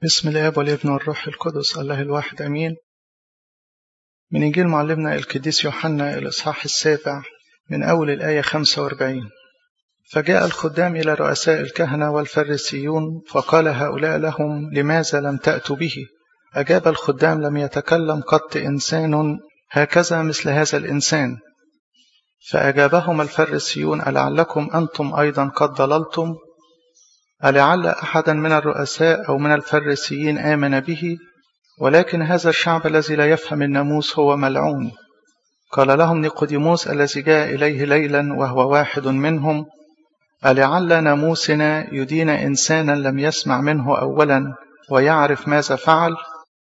بسم الاب والابن والروح القدس الله الواحد امين من انجيل معلمنا القديس يوحنا الاصحاح السابع من اول الايه 45 فجاء الخدام الى رؤساء الكهنه والفريسيون فقال هؤلاء لهم لماذا لم تاتوا به اجاب الخدام لم يتكلم قط انسان هكذا مثل هذا الانسان فاجابهم الفريسيون ألعلكم انتم ايضا قد ضللتم ألعل أحدا من الرؤساء أو من الفريسيين آمن به ولكن هذا الشعب الذي لا يفهم الناموس هو ملعون قال لهم نيقوديموس الذي جاء إليه ليلا وهو واحد منهم ألعل ناموسنا يدين إنسانا لم يسمع منه أولا ويعرف ماذا فعل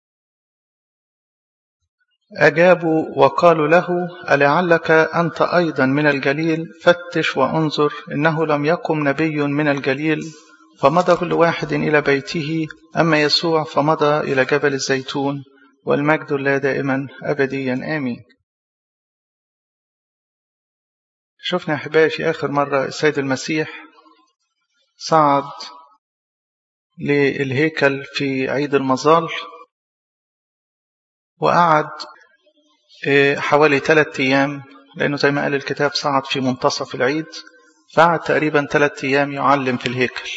أجابوا وقالوا له ألعلك أنت أيضا من الجليل فتش وانظر إنه لم يقم نبي من الجليل فمضى كل واحد إلى بيته أما يسوع فمضى إلى جبل الزيتون والمجد لا دائما أبديا آمين شفنا أحبائي في آخر مرة السيد المسيح صعد للهيكل في عيد المظال وقعد حوالي ثلاثة أيام لأنه زي ما قال الكتاب صعد في منتصف العيد فقعد تقريبا ثلاثة أيام يعلم في الهيكل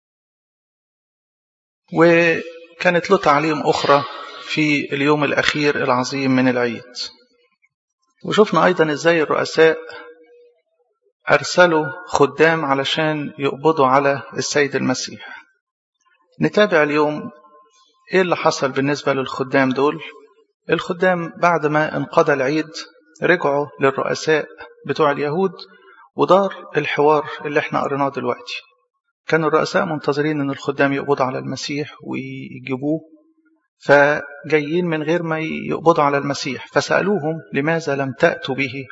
وكانت له تعليم أخرى في اليوم الأخير العظيم من العيد وشفنا أيضا إزاي الرؤساء أرسلوا خدام علشان يقبضوا على السيد المسيح نتابع اليوم إيه اللي حصل بالنسبة للخدام دول الخدام بعد ما انقضى العيد رجعوا للرؤساء بتوع اليهود ودار الحوار اللي احنا قريناه دلوقتي كان الرؤساء منتظرين ان الخدام يقبضوا على المسيح ويجيبوه فجايين من غير ما يقبضوا على المسيح فسألوهم لماذا لم تأتوا به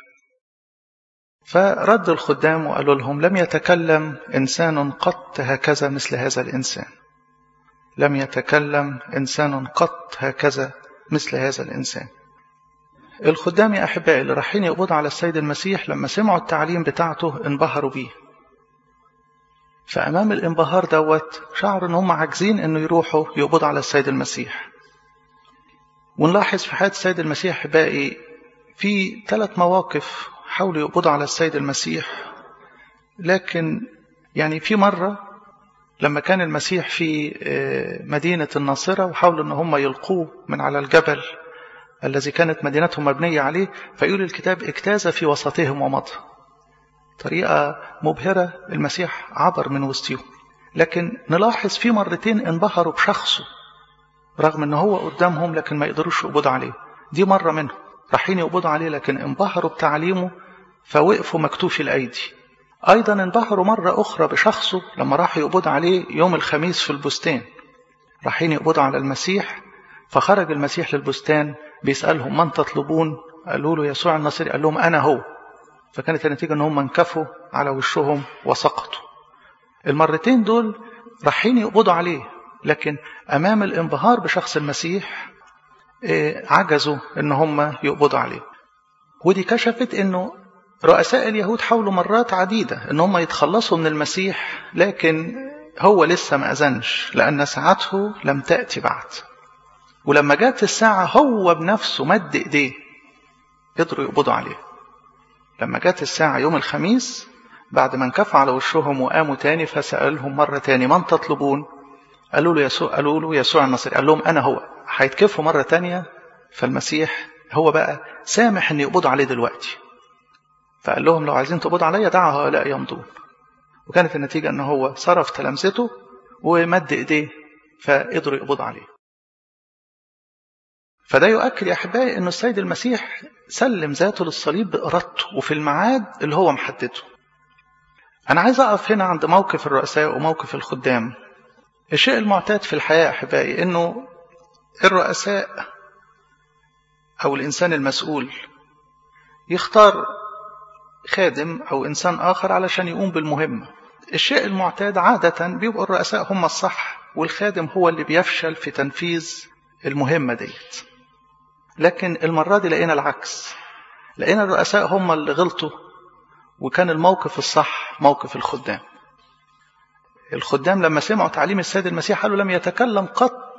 فرد الخدام وقالوا لهم لم يتكلم إنسان قط هكذا مثل هذا الإنسان لم يتكلم إنسان قط هكذا مثل هذا الإنسان الخدام يا أحبائي اللي رايحين يقبضوا على السيد المسيح لما سمعوا التعليم بتاعته انبهروا بيه فأمام الانبهار دوت شعروا إن هم عاجزين إنه يروحوا يقبضوا على السيد المسيح ونلاحظ في حياة السيد المسيح أحبائي في ثلاث مواقف حاولوا يقبضوا على السيد المسيح لكن يعني في مرة لما كان المسيح في مدينة الناصرة وحاولوا إن هم يلقوه من على الجبل الذي كانت مدينتهم مبنية عليه فيقول الكتاب اجتاز في وسطهم ومضى طريقة مبهرة المسيح عبر من وسطهم لكن نلاحظ في مرتين انبهروا بشخصه رغم ان هو قدامهم لكن ما يقدروش يقبضوا عليه دي مرة منهم رايحين يقبضوا عليه لكن انبهروا بتعليمه فوقفوا مكتوف الأيدي أيضا انبهروا مرة أخرى بشخصه لما راحوا يقبضوا عليه يوم الخميس في البستان رايحين يقبضوا على المسيح فخرج المسيح للبستان بيسألهم من تطلبون قالوا له يسوع الناصري قال لهم أنا هو فكانت النتيجة ان هم انكفوا على وشهم وسقطوا المرتين دول رايحين يقبضوا عليه لكن أمام الانبهار بشخص المسيح عجزوا ان هم يقبضوا عليه ودي كشفت انه رؤساء اليهود حاولوا مرات عديدة ان هم يتخلصوا من المسيح لكن هو لسه ما أذنش لأن ساعته لم تأتي بعد ولما جات الساعة هو بنفسه مد إيديه قدروا يقبضوا عليه لما جات الساعة يوم الخميس بعد ما انكفوا على وشهم وقاموا تاني فسألهم مرة تاني من تطلبون قالوا له يسوع قالوا له يسوع الناصري قال لهم أنا هو هيتكفوا مرة تانية فالمسيح هو بقى سامح ان يقبضوا عليه دلوقتي فقال لهم لو عايزين تقبضوا عليا دعوا هؤلاء يمضون وكانت النتيجة ان هو صرف تلامذته ومد ايديه فقدروا يقبضوا عليه فده يؤكد يا احبائي انه السيد المسيح سلم ذاته للصليب بارادته وفي الميعاد اللي هو محدده. انا عايز اقف هنا عند موقف الرؤساء وموقف الخدام. الشيء المعتاد في الحياه احبائي انه الرؤساء او الانسان المسؤول يختار خادم او انسان اخر علشان يقوم بالمهمه. الشيء المعتاد عاده بيبقوا الرؤساء هم الصح والخادم هو اللي بيفشل في تنفيذ المهمه ديت. لكن المرة دي لقينا العكس لقينا الرؤساء هم اللي غلطوا وكان الموقف الصح موقف الخدام الخدام لما سمعوا تعليم السيد المسيح قالوا لم يتكلم قط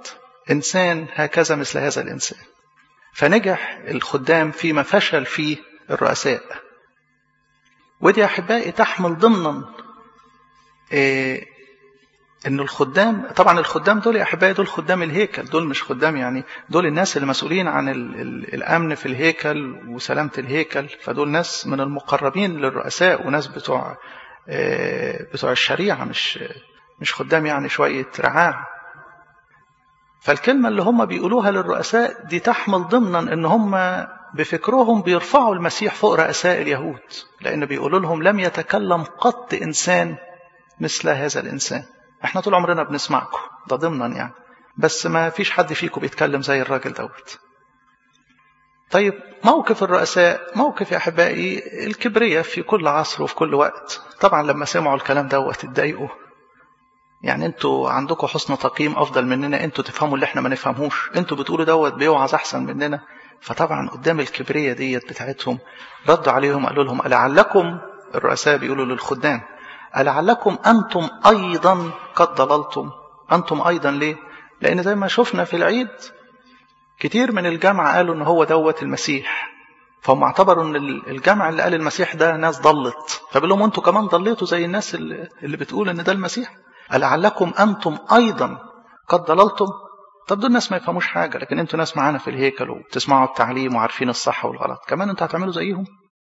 إنسان هكذا مثل هذا الإنسان فنجح الخدام فيما فشل فيه الرؤساء ودي يا أحبائي تحمل ضمنا إيه ان الخدام طبعا الخدام دول يا احبائي دول خدام الهيكل دول مش خدام يعني دول الناس اللي مسؤولين عن ال ال الامن في الهيكل وسلامه الهيكل فدول ناس من المقربين للرؤساء وناس بتوع بتوع الشريعه مش مش خدام يعني شويه رعاع فالكلمه اللي هم بيقولوها للرؤساء دي تحمل ضمنا ان هم بفكرهم بيرفعوا المسيح فوق رؤساء اليهود لان بيقولوا لهم لم يتكلم قط انسان مثل هذا الانسان احنا طول عمرنا بنسمعكم ده ضمنا يعني بس ما فيش حد فيكم بيتكلم زي الراجل دوت طيب موقف الرؤساء موقف يا احبائي الكبرية في كل عصر وفي كل وقت طبعا لما سمعوا الكلام دوت اتضايقوا يعني انتوا عندكم حسن تقييم افضل مننا انتوا تفهموا اللي احنا ما نفهموش انتوا بتقولوا دوت بيوعظ احسن مننا فطبعا قدام الكبرية ديت بتاعتهم ردوا عليهم قالوا لهم لعلكم الرؤساء بيقولوا للخدام ألعلكم أنتم أيضا قد ضللتم أنتم أيضا ليه لأن زي ما شفنا في العيد كتير من الجمع قالوا إن هو دوت المسيح فهم اعتبروا إن الجمع اللي قال المسيح ده ناس ضلت فبيقول لهم أنتم كمان ضليتوا زي الناس اللي بتقول إن ده المسيح ألعلكم أنتم أيضا قد ضللتم طب دول ناس ما يفهموش حاجة لكن انتوا ناس معانا في الهيكل وبتسمعوا التعليم وعارفين الصح والغلط كمان انتوا هتعملوا زيهم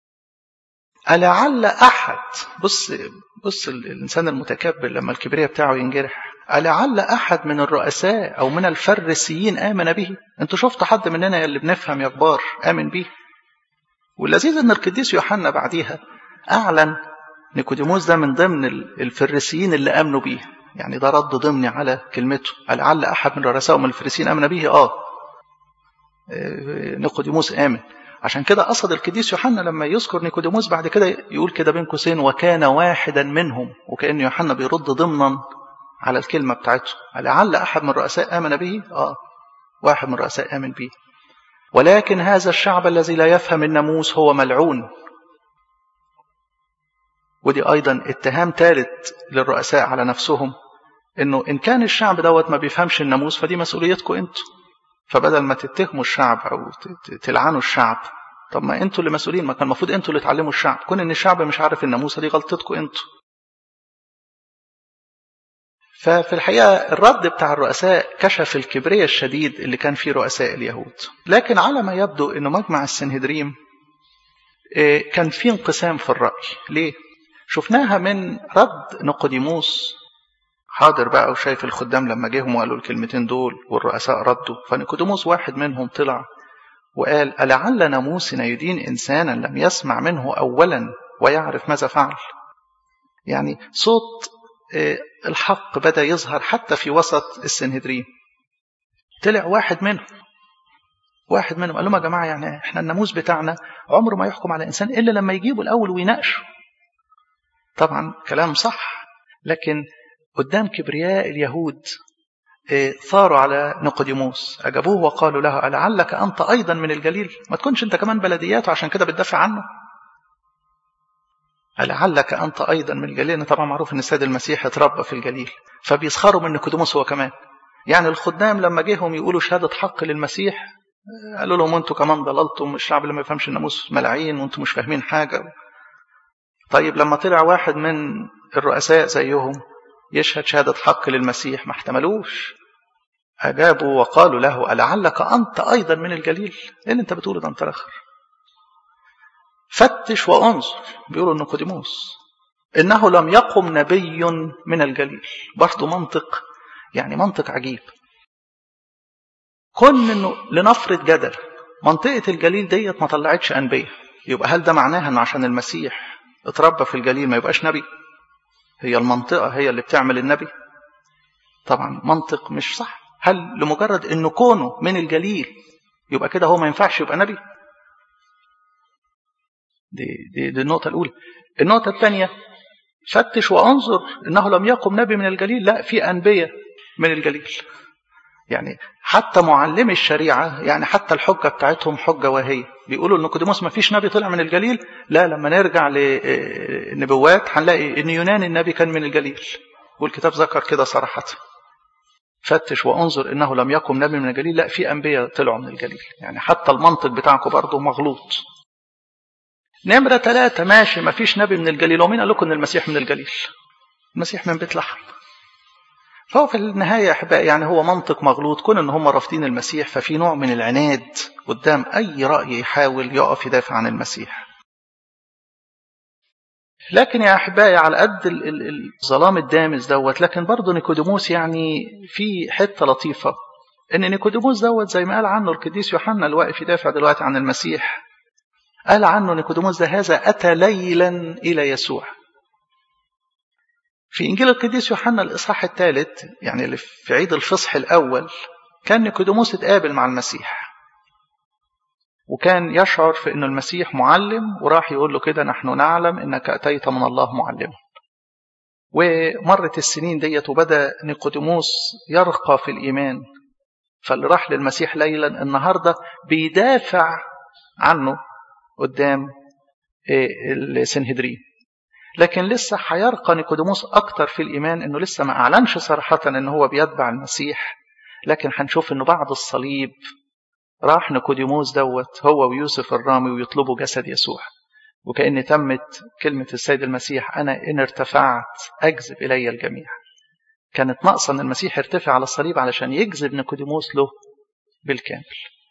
ألعل أحد بص بص الإنسان المتكبر لما الكبرياء بتاعه ينجرح ألعل أحد من الرؤساء أو من الفريسيين آمن به أنتوا شفتوا حد مننا اللي بنفهم يا كبار آمن به واللذيذ أن القديس يوحنا بعديها أعلن نيكوديموس ده من ضمن الفريسيين اللي آمنوا به يعني ده رد ضمني على كلمته ألعل أحد من الرؤساء ومن الفريسيين آمن به آه نيكوديموس آمن عشان كده قصد القديس يوحنا لما يذكر نيكوديموس بعد كده يقول كده بين قوسين وكان واحدا منهم وكأن يوحنا بيرد ضمنا على الكلمة بتاعته لعل أحد من الرؤساء آمن به آه واحد من الرؤساء آمن به ولكن هذا الشعب الذي لا يفهم الناموس هو ملعون ودي أيضا اتهام ثالث للرؤساء على نفسهم إنه إن كان الشعب دوت ما بيفهمش الناموس فدي مسؤوليتكم أنتوا فبدل ما تتهموا الشعب او تلعنوا الشعب طب ما انتوا اللي مسؤولين ما كان المفروض انتوا اللي تعلموا الشعب كون ان الشعب مش عارف الناموس دي غلطتكم انتوا ففي الحقيقة الرد بتاع الرؤساء كشف الكبرياء الشديد اللي كان فيه رؤساء اليهود لكن على ما يبدو أنه مجمع السنهدريم كان فيه انقسام في الرأي ليه؟ شفناها من رد نقوديموس حاضر بقى وشايف الخدام لما جيهم وقالوا الكلمتين دول والرؤساء ردوا فنيكوديموس واحد منهم طلع وقال ألعل ناموسنا يدين إنسانا لم يسمع منه أولا ويعرف ماذا فعل يعني صوت الحق بدأ يظهر حتى في وسط السنهدرين طلع واحد منهم واحد منهم قال لهم يا جماعة يعني احنا الناموس بتاعنا عمره ما يحكم على إنسان إلا لما يجيبه الأول ويناقشه طبعا كلام صح لكن قدام كبرياء اليهود ثاروا على نقديموس أجابوه وقالوا له ألعلك أنت أيضا من الجليل ما تكونش أنت كمان بلديات وعشان كده بتدافع عنه ألعلك أنت أيضا من الجليل طبعا معروف أن السيد المسيح اتربى في الجليل فبيسخروا من نقديموس هو كمان يعني الخدام لما جيهم يقولوا شهادة حق للمسيح قالوا لهم أنتوا كمان ضللتم الشعب اللي ما يفهمش الناموس ملاعين وأنتوا مش فاهمين حاجة طيب لما طلع واحد من الرؤساء زيهم يشهد شهادة حق للمسيح ما احتملوش أجابوا وقالوا له ألعلك أنت أيضا من الجليل إيه اللي أنت بتقوله ده أنت الآخر فتش وانظر بيقولوا نيقوديموس إنه لم يقم نبي من الجليل برضه منطق يعني منطق عجيب كن إنه لنفرض جدل منطقة الجليل ديت ما طلعتش أنبياء يبقى هل ده معناها إنه عشان المسيح اتربى في الجليل ما يبقاش نبي هي المنطقة هي اللي بتعمل النبي طبعا منطق مش صح هل لمجرد انه كونه من الجليل يبقى كده هو ما ينفعش يبقى نبي دي, دي, دي النقطة الأولى النقطة الثانية فتش وانظر انه لم يقم نبي من الجليل لا في أنبياء من الجليل يعني حتى معلمي الشريعة يعني حتى الحجة بتاعتهم حجة واهية بيقولوا ان نيقوديموس ما فيش نبي طلع من الجليل لا لما نرجع للنبوات هنلاقي ان يونان النبي كان من الجليل والكتاب ذكر كده صراحة فتش وانظر انه لم يقم نبي من الجليل لا في انبياء طلعوا من الجليل يعني حتى المنطق بتاعكم برضه مغلوط نمرة ثلاثة ماشي ما فيش نبي من الجليل ومين قال لكم ان المسيح من الجليل المسيح من بيت لحم فهو في النهاية أحبائي يعني هو منطق مغلوط كون ان هم رافضين المسيح ففي نوع من العناد قدام أي رأي يحاول يقف يدافع عن المسيح لكن يا أحبائي على قد الظلام الدامس دوت لكن برضه نيكوديموس يعني في حتة لطيفة إن نيكوديموس دوت زي ما قال عنه القديس يوحنا الواقف يدافع دلوقتي عن المسيح قال عنه نيكوديموس ده هذا أتى ليلا إلى يسوع في إنجيل القديس يوحنا الإصحاح الثالث يعني اللي في عيد الفصح الأول كان نيكوديموس اتقابل مع المسيح وكان يشعر في أن المسيح معلم وراح يقول له كده نحن نعلم أنك أتيت من الله معلما ومرت السنين ديت وبدأ نيقوديموس يرقى في الإيمان فاللي راح للمسيح ليلا النهاردة بيدافع عنه قدام السنهدرين لكن لسه هيرقى نيقوديموس أكتر في الإيمان أنه لسه ما أعلنش صراحة أنه هو بيتبع المسيح لكن هنشوف أنه بعد الصليب راح نيكوديموس دوت هو ويوسف الرامي ويطلبوا جسد يسوع وكأن تمت كلمة السيد المسيح أنا إن ارتفعت أجذب إلي الجميع كانت ناقصة أن المسيح يرتفع على الصليب علشان يجذب نيكوديموس له بالكامل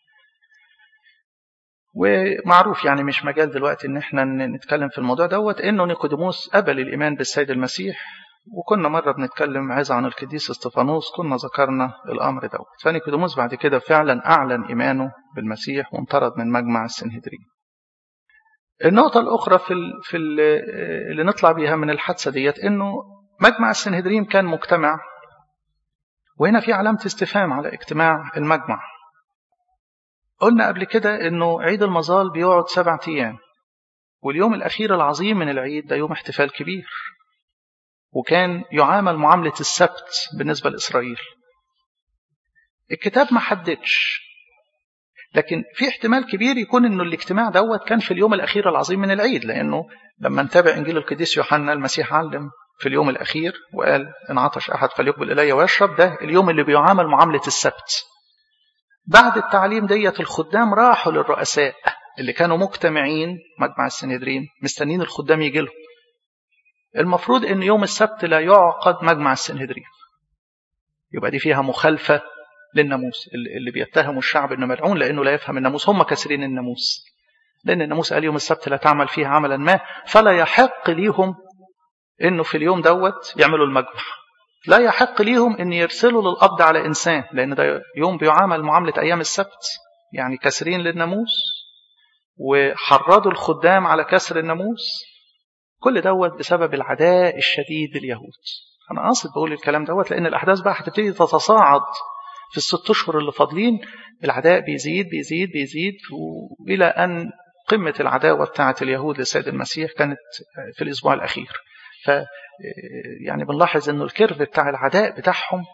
ومعروف يعني مش مجال دلوقتي ان احنا نتكلم في الموضوع دوت انه نيكوديموس قبل الايمان بالسيد المسيح وكنا مرة بنتكلم عظة عن القديس استفانوس كنا ذكرنا الأمر دوت فنيكوديموس بعد كده فعلا أعلن إيمانه بالمسيح وانطرد من مجمع السنهدرين النقطة الأخرى في ال في ال اللي نطلع بيها من الحادثة ديت إنه مجمع السنهدرين كان مجتمع وهنا في علامة استفهام على اجتماع المجمع قلنا قبل كده إنه عيد المظال بيقعد سبعة أيام واليوم الأخير العظيم من العيد ده يوم احتفال كبير وكان يعامل معاملة السبت بالنسبة لإسرائيل الكتاب ما حددش لكن في احتمال كبير يكون انه الاجتماع دوت كان في اليوم الاخير العظيم من العيد لانه لما نتابع انجيل القديس يوحنا المسيح علم في اليوم الاخير وقال ان عطش احد فليقبل الي ويشرب ده اليوم اللي بيعامل معامله السبت بعد التعليم ديت الخدام راحوا للرؤساء اللي كانوا مجتمعين مجمع السنهدرين مستنين الخدام يجي لهم المفروض ان يوم السبت لا يعقد مجمع السنهدرين يبقى دي فيها مخالفة للناموس اللي بيتهموا الشعب انه ملعون لانه لا يفهم الناموس هم كاسرين الناموس لان الناموس قال يوم السبت لا تعمل فيه عملا ما فلا يحق ليهم انه في اليوم دوت يعملوا المجمع لا يحق ليهم ان يرسلوا للقبض على انسان لان ده يوم بيعامل معاملة ايام السبت يعني كاسرين للناموس وحرضوا الخدام على كسر الناموس كل دوت بسبب العداء الشديد لليهود انا قاصد بقول الكلام دوت لان الاحداث بقى هتبتدي تتصاعد في الست اشهر اللي فاضلين العداء بيزيد بيزيد بيزيد والى ان قمه العداوه بتاعه اليهود للسيد المسيح كانت في الاسبوع الاخير ف يعني بنلاحظ انه الكيرف بتاع العداء بتاعهم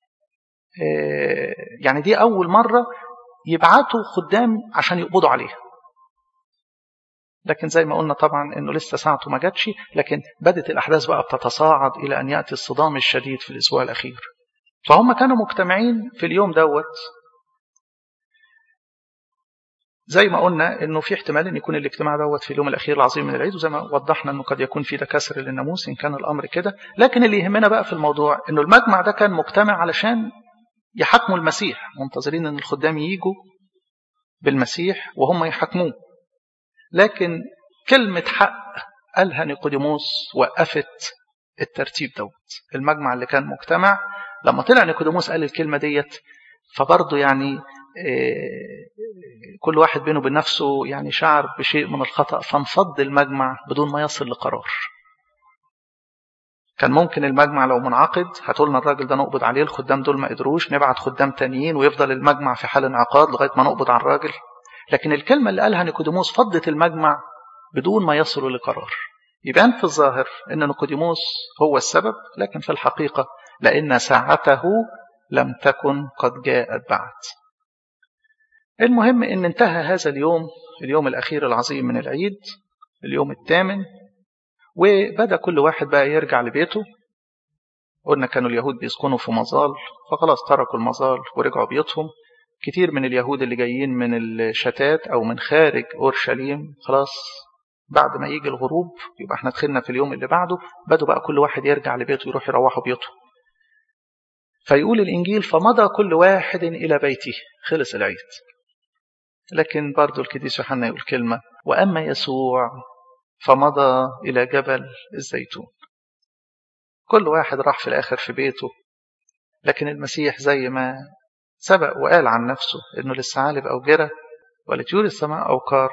يعني دي اول مره يبعتوا خدام عشان يقبضوا عليها لكن زي ما قلنا طبعا انه لسه ساعته ما جاتش لكن بدت الاحداث بقى بتتصاعد الى ان ياتي الصدام الشديد في الاسبوع الاخير فهم كانوا مجتمعين في اليوم دوت زي ما قلنا انه في احتمال ان يكون الاجتماع دوت في اليوم الاخير العظيم من العيد وزي ما وضحنا انه قد يكون في ده كسر للناموس ان كان الامر كده لكن اللي يهمنا بقى في الموضوع انه المجمع ده كان مجتمع علشان يحاكموا المسيح منتظرين ان الخدام يجوا بالمسيح وهم يحاكموه لكن كلمة حق قالها نيقوديموس وقفت الترتيب دوت المجمع اللي كان مجتمع لما طلع نيقوديموس قال الكلمة ديت فبرضه يعني كل واحد بينه وبين نفسه يعني شعر بشيء من الخطأ فانفض المجمع بدون ما يصل لقرار كان ممكن المجمع لو منعقد هتقولنا الراجل ده نقبض عليه الخدام دول ما قدروش نبعت خدام تانيين ويفضل المجمع في حال انعقاد لغايه ما نقبض على الراجل لكن الكلمة اللي قالها نيكوديموس فضت المجمع بدون ما يصلوا لقرار يبان في الظاهر أن نيكوديموس هو السبب لكن في الحقيقة لأن ساعته لم تكن قد جاءت بعد المهم أن انتهى هذا اليوم اليوم الأخير العظيم من العيد اليوم الثامن وبدأ كل واحد بقى يرجع لبيته قلنا كانوا اليهود بيسكنوا في مظال فخلاص تركوا المظال ورجعوا بيوتهم كتير من اليهود اللي جايين من الشتات أو من خارج أورشليم خلاص بعد ما يجي الغروب يبقى احنا دخلنا في اليوم اللي بعده بدوا بقى كل واحد يرجع لبيته يروح يروحوا بيوته فيقول الإنجيل فمضى كل واحد إلى بيته خلص العيد لكن برضو الكديس يوحنا يقول كلمة وأما يسوع فمضى إلى جبل الزيتون كل واحد راح في الآخر في بيته لكن المسيح زي ما سبق وقال عن نفسه إنه للثعالب أوجرة ولطيور السماء أوقار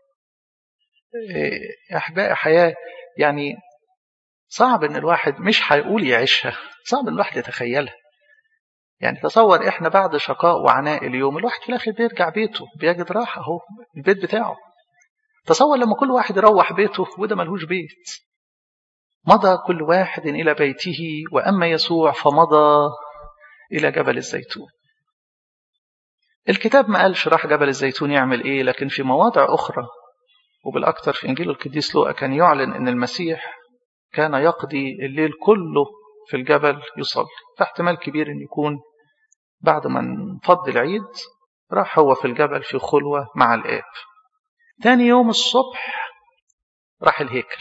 يا أحبائي حياة يعني صعب إن الواحد مش هيقول يعيشها صعب إن الواحد يتخيلها يعني تصور إحنا بعد شقاء وعناء اليوم الواحد في الآخر بيرجع بيته بيجد راحة أهو البيت بتاعه تصور لما كل واحد يروح بيته وده ملهوش بيت مضى كل واحد إلى بيته وأما يسوع فمضى إلى جبل الزيتون الكتاب ما قالش راح جبل الزيتون يعمل إيه لكن في مواضع أخرى وبالأكثر في إنجيل القديس لوقا كان يعلن أن المسيح كان يقضي الليل كله في الجبل يصلي فاحتمال كبير أن يكون بعد ما انفض العيد راح هو في الجبل في خلوة مع الآب تاني يوم الصبح راح الهيكل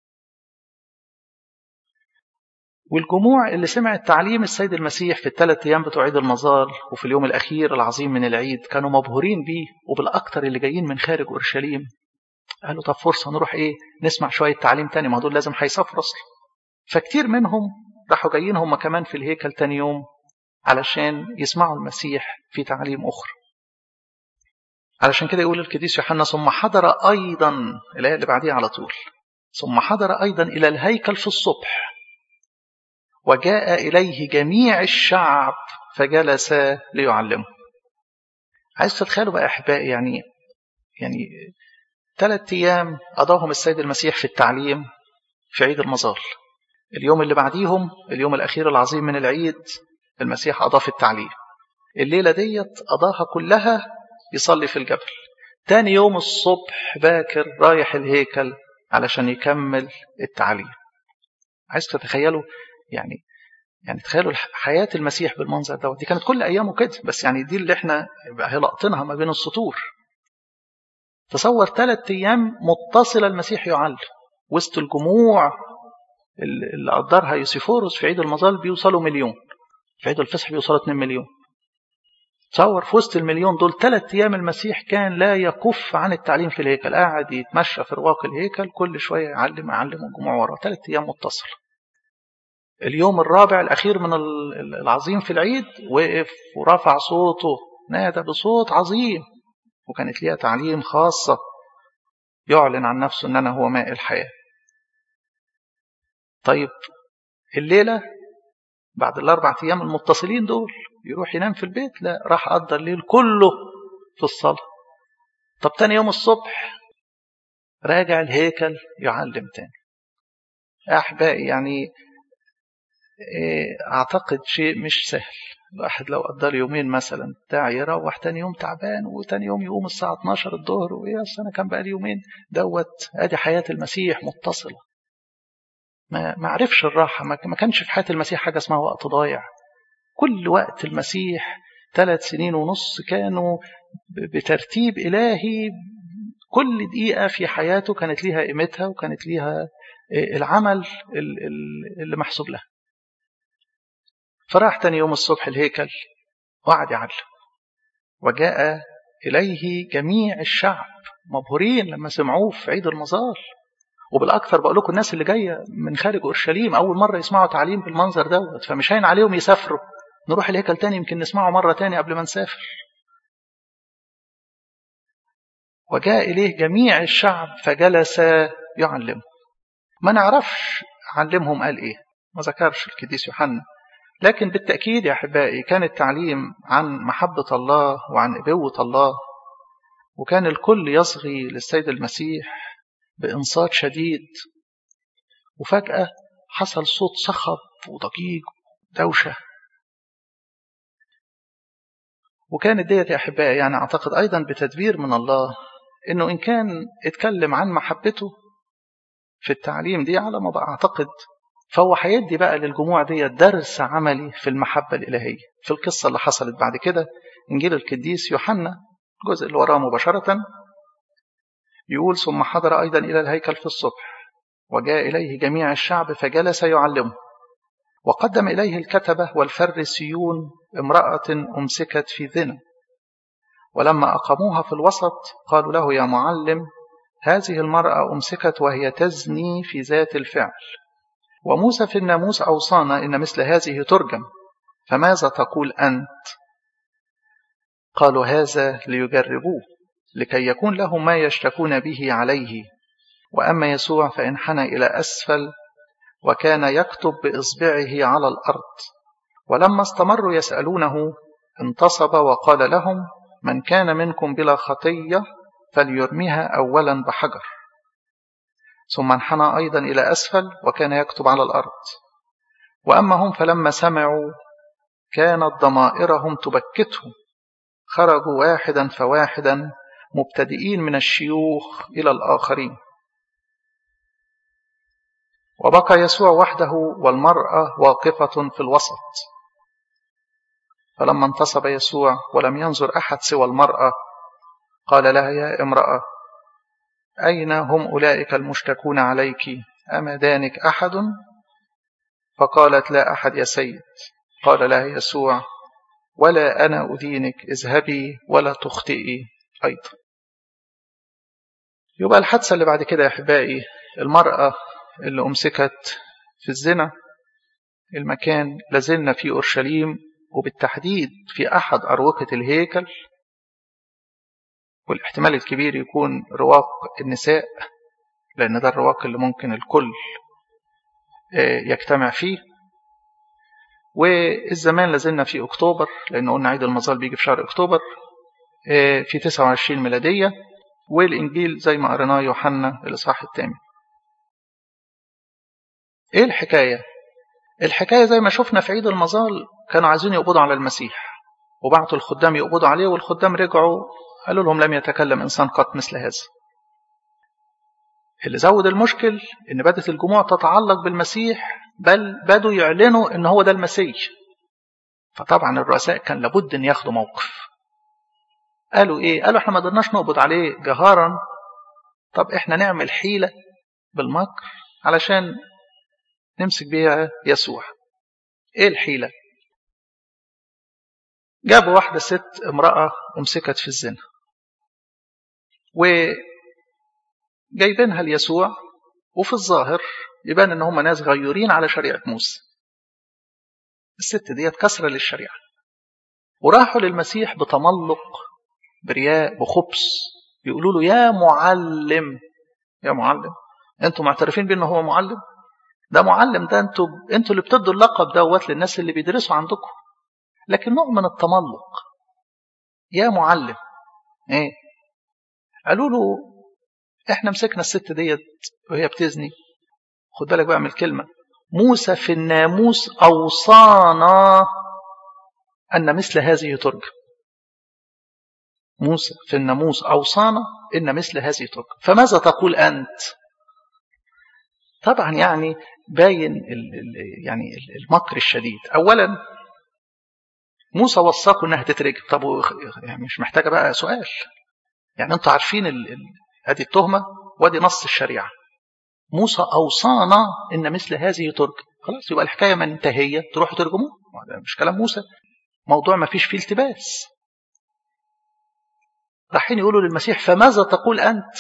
والجموع اللي سمعت تعليم السيد المسيح في الثلاث أيام بتوع عيد المظال وفي اليوم الأخير العظيم من العيد كانوا مبهورين بيه وبالأكثر اللي جايين من خارج أورشليم قالوا طب فرصة نروح إيه نسمع شوية تعليم تاني ما دول لازم هيسافروا أصلا فكتير منهم راحوا جايين هم كمان في الهيكل تاني يوم علشان يسمعوا المسيح في تعليم أخرى علشان كده يقول القديس يوحنا ثم حضر أيضا الآية اللي بعديها على طول ثم حضر أيضا إلى الهيكل في الصبح وجاء إليه جميع الشعب فجلس ليعلمه عايز تتخيلوا بقى أحبائي يعني يعني ثلاث أيام قضاهم السيد المسيح في التعليم في عيد المظال اليوم اللي بعديهم اليوم الأخير العظيم من العيد المسيح قضاه في التعليم الليلة ديت قضاها كلها يصلي في الجبل تاني يوم الصبح باكر رايح الهيكل علشان يكمل التعليم عايز تتخيلوا يعني يعني تخيلوا حياة المسيح بالمنظر دوت دي كانت كل أيامه كده بس يعني دي اللي احنا هي لقطينها ما بين السطور تصور ثلاث أيام متصلة المسيح يعلم وسط الجموع اللي قدرها يوسيفوروس في عيد المظال بيوصلوا مليون في عيد الفصح بيوصلوا 2 مليون تصور في وسط المليون دول ثلاث أيام المسيح كان لا يكف عن التعليم في الهيكل قاعد يتمشى في رواق الهيكل كل شوية يعلم يعلم الجموع وراه ثلاث أيام متصلة اليوم الرابع الأخير من العظيم في العيد وقف ورفع صوته نادى بصوت عظيم وكانت ليها تعليم خاصة يعلن عن نفسه أن أنا هو ماء الحياة طيب الليلة بعد الأربع أيام المتصلين دول يروح ينام في البيت لا راح قضى الليل كله في الصلاة طب تاني يوم الصبح راجع الهيكل يعلم تاني أحبائي يعني أعتقد شيء مش سهل الواحد لو قضى يومين مثلا بتاع يروح تاني يوم تعبان وتاني يوم يقوم الساعة 12 الظهر ويا أنا كان بقى لي يومين دوت أدي حياة المسيح متصلة ما ما عرفش الراحة ما كانش في حياة المسيح حاجة اسمها وقت ضايع كل وقت المسيح ثلاث سنين ونص كانوا بترتيب إلهي كل دقيقة في حياته كانت ليها قيمتها وكانت ليها العمل اللي محسوب لها فراح تاني يوم الصبح الهيكل وقعد يعلم وجاء إليه جميع الشعب مبهورين لما سمعوه في عيد المظال وبالأكثر بقول لكم الناس اللي جاية من خارج أورشليم أول مرة يسمعوا تعليم بالمنظر دوت فمش هين عليهم يسافروا نروح الهيكل تاني يمكن نسمعه مرة تاني قبل ما نسافر وجاء إليه جميع الشعب فجلس يعلم ما نعرفش علمهم قال إيه ما ذكرش القديس يوحنا لكن بالتأكيد يا أحبائي كان التعليم عن محبة الله وعن إبوة الله وكان الكل يصغي للسيد المسيح بإنصات شديد وفجأة حصل صوت صخب وضجيج دوشة وكانت ديت يا أحبائي يعني أعتقد أيضا بتدبير من الله إنه إن كان اتكلم عن محبته في التعليم دي على ما أعتقد فهو هيدي بقى للجموع دي درس عملي في المحبة الإلهية في القصة اللي حصلت بعد كده إنجيل القديس يوحنا الجزء اللي وراه مباشرة يقول ثم حضر أيضا إلى الهيكل في الصبح وجاء إليه جميع الشعب فجلس يعلمه وقدم إليه الكتبة والفريسيون امرأة أمسكت في ذنا ولما أقاموها في الوسط قالوا له يا معلم هذه المرأة أمسكت وهي تزني في ذات الفعل وموسى في الناموس أوصانا إن مثل هذه ترجم فماذا تقول أنت قالوا هذا ليجربوه لكي يكون لهم ما يشتكون به عليه وأما يسوع فانحنى إلى أسفل وكان يكتب بإصبعه على الأرض ولما استمروا يسألونه انتصب وقال لهم من كان منكم بلا خطية فليرميها أولا بحجر ثم انحنى أيضا إلى أسفل وكان يكتب على الأرض وأما هم فلما سمعوا كانت ضمائرهم تبكتهم خرجوا واحدا فواحدا مبتدئين من الشيوخ إلى الآخرين وبقى يسوع وحده والمرأة واقفة في الوسط فلما انتصب يسوع ولم ينظر أحد سوى المرأة قال لها يا امرأة أين هم أولئك المشتكون عليك أما دانك أحد فقالت لا أحد يا سيد قال لها يسوع ولا أنا أدينك اذهبي ولا تخطئي أيضا يبقى الحادثة اللي بعد كده يا أحبائي المرأة اللي أمسكت في الزنا المكان لازلنا في أورشليم وبالتحديد في أحد أروقة الهيكل والاحتمال الكبير يكون رواق النساء لأن ده الرواق اللي ممكن الكل يجتمع فيه والزمان لازلنا في أكتوبر لأن قلنا عيد المظال بيجي في شهر أكتوبر في 29 ميلادية والإنجيل زي ما قريناه يوحنا الإصحاح الثامن إيه الحكاية؟ الحكاية زي ما شفنا في عيد المظال كانوا عايزين يقبضوا على المسيح وبعتوا الخدام يقبضوا عليه والخدام رجعوا قالوا لهم لم يتكلم إنسان قط مثل هذا اللي زود المشكل إن بدت الجموع تتعلق بالمسيح بل بدوا يعلنوا إن هو ده المسيح فطبعا الرؤساء كان لابد إن ياخدوا موقف قالوا إيه؟ قالوا إحنا ما قدرناش نقبض عليه جهارا طب إحنا نعمل حيلة بالمكر علشان نمسك بيها يسوع إيه الحيلة؟ جابوا واحدة ست امرأة أمسكت في الزنا وجايبينها ليسوع وفي الظاهر يبان ان هم ناس غيورين على شريعة موسى الست ديت كسرة للشريعة وراحوا للمسيح بتملق برياء بخبث يقولوا له يا معلم يا معلم انتوا معترفين بانه هو معلم ده معلم ده انتوا انتوا اللي بتدوا اللقب دوت للناس اللي بيدرسوا عندكم لكن نوع من التملق يا معلم ايه قالوا له احنا مسكنا الست ديت وهي بتزني خد بالك بقى من الكلمه موسى في الناموس اوصانا ان مثل هذه ترجم موسى في الناموس اوصانا ان مثل هذه ترجم فماذا تقول انت طبعا يعني باين يعني المكر الشديد اولا موسى وصاكم انها تترجم طب يعني مش محتاجه بقى سؤال يعني انتوا عارفين ال... ال... هذه التهمه وادي نص الشريعه موسى اوصانا ان مثل هذه ترجم خلاص يبقى الحكايه منتهيه تروحوا ترجموه مش كلام موسى موضوع ما فيش فيه التباس رايحين يقولوا للمسيح فماذا تقول انت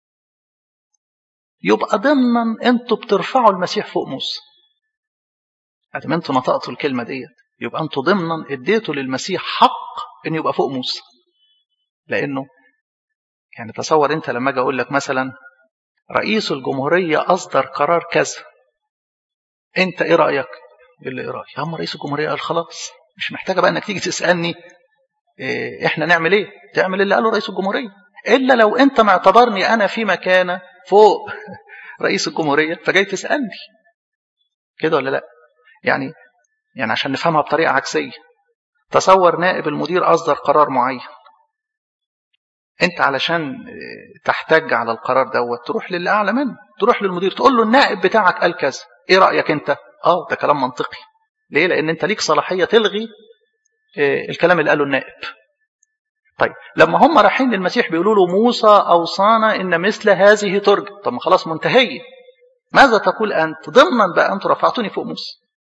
يبقى ضمنا انتوا بترفعوا المسيح فوق موسى ادام انتوا نطقتوا الكلمه ديت يبقى انتوا ضمنا اديتوا للمسيح حق ان يبقى فوق موسى لانه يعني تصور انت لما اجي اقول لك مثلا رئيس الجمهوريه اصدر قرار كذا انت ايه رايك يقول لي ايه رايي يا عم رئيس الجمهوريه قال خلاص مش محتاجه بقى انك تيجي تسالني إيه احنا نعمل ايه تعمل اللي قاله رئيس الجمهوريه الا لو انت معتبرني انا في مكانه فوق رئيس الجمهوريه فجاي تسالني كده ولا لا يعني يعني عشان نفهمها بطريقه عكسيه تصور نائب المدير اصدر قرار معين انت علشان تحتج على القرار دوت تروح للي اعلى منه تروح للمدير تقول له النائب بتاعك قال كذا ايه رايك انت اه ده كلام منطقي ليه لان انت ليك صلاحيه تلغي الكلام اللي قاله النائب طيب لما هم رايحين للمسيح بيقولوا له موسى اوصانا ان مثل هذه ترجم طب ما خلاص منتهيه ماذا تقول انت ضمنا بقى انتم رفعتوني فوق موسى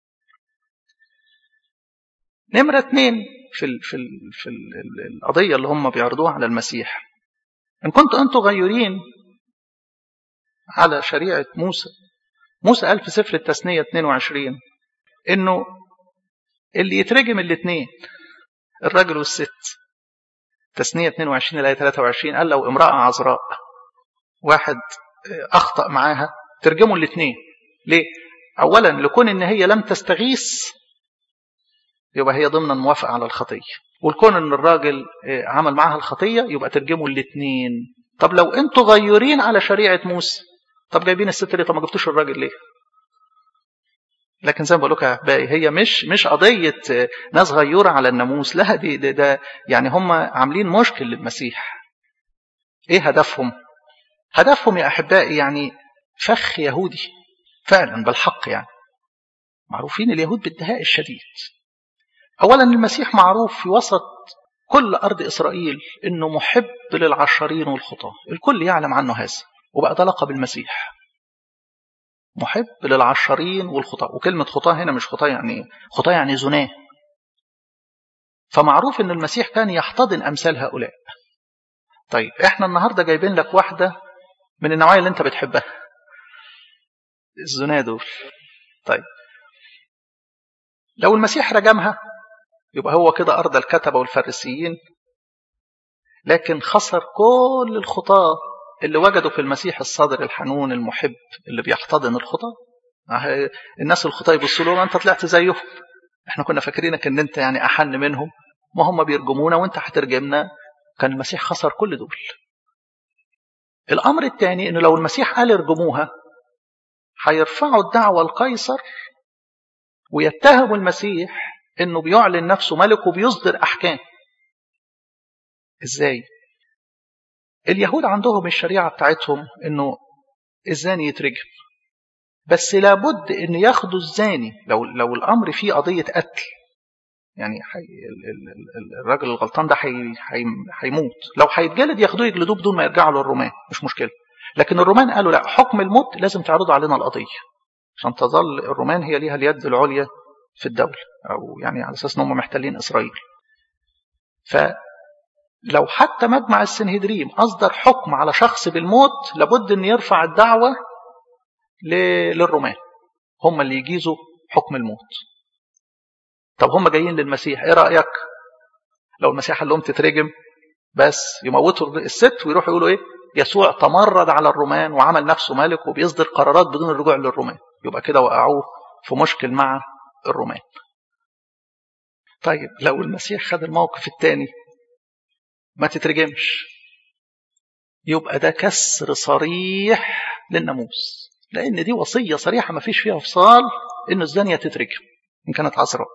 نمره اثنين في ال في ال في ال القضيه اللي هم بيعرضوها على المسيح ان كنتوا انتم غيورين على شريعه موسى موسى قال في سفر التثنيه 22 انه اللي يترجم الاثنين الراجل والست تثنيه 22 الايه 23 قال لو امراه عذراء واحد اخطا معاها ترجموا الاثنين ليه اولا لكون ان هي لم تستغيث يبقى هي ضمن موافقه على الخطيه والكون ان الراجل عمل معاها الخطيه يبقى ترجموا الاثنين طب لو انتوا غيورين على شريعه موسى طب جايبين الست ليه طب ما جبتوش الراجل ليه لكن زي ما بقول لكم يا احبائي هي مش مش قضيه ناس غيوره على الناموس لا دي ده, ده يعني هم عاملين مشكل للمسيح ايه هدفهم هدفهم يا احبائي يعني فخ يهودي فعلا بالحق يعني معروفين اليهود بالدهاء الشديد اولا المسيح معروف في وسط كل ارض اسرائيل انه محب للعشرين والخطاه الكل يعلم عنه هذا وبقى ده لقب المسيح محب للعشرين والخطاة وكلمة خطاة هنا مش خطاة يعني خطاة يعني زناه فمعروف ان المسيح كان يحتضن امثال هؤلاء طيب احنا النهاردة جايبين لك واحدة من النوعية اللي انت بتحبها الزناه دول طيب لو المسيح رجمها يبقى هو كده أرض الكتبة والفارسيين لكن خسر كل الخطاة اللي وجدوا في المسيح الصادر الحنون المحب اللي بيحتضن الخطاة الناس الخطاة يبصوا له انت طلعت زيهم احنا كنا فاكرينك ان انت يعني احن منهم ما هم بيرجمونا وانت هترجمنا كان المسيح خسر كل دول الامر الثاني انه لو المسيح قال ارجموها هيرفعوا الدعوة القيصر ويتهموا المسيح انه بيعلن نفسه ملك وبيصدر احكام ازاي اليهود عندهم الشريعة بتاعتهم انه الزاني يترجم بس لابد ان ياخدوا الزاني لو لو الامر فيه قضية قتل يعني حي الراجل الغلطان ده هيموت لو هيتجلد ياخدوه يجلدوه بدون ما يرجعوا للرومان مش مشكلة لكن الرومان قالوا لا حكم الموت لازم تعرضوا علينا القضية عشان تظل الرومان هي ليها اليد العليا في الدولة أو يعني على أساس أنهم محتلين إسرائيل فلو حتى مجمع السنهدريم أصدر حكم على شخص بالموت لابد أن يرفع الدعوة للرومان هم اللي يجيزوا حكم الموت طب هم جايين للمسيح ايه رأيك لو المسيح قال لهم تترجم بس يموتوا الست ويروحوا يقولوا ايه يسوع تمرد على الرومان وعمل نفسه ملك وبيصدر قرارات بدون الرجوع للرومان يبقى كده وقعوه في مشكل مع الرومان طيب لو المسيح خد الموقف الثاني ما تترجمش يبقى ده كسر صريح للناموس لان دي وصيه صريحه ما فيش فيها فصال انه الزانيه تترجم ان كانت عذراء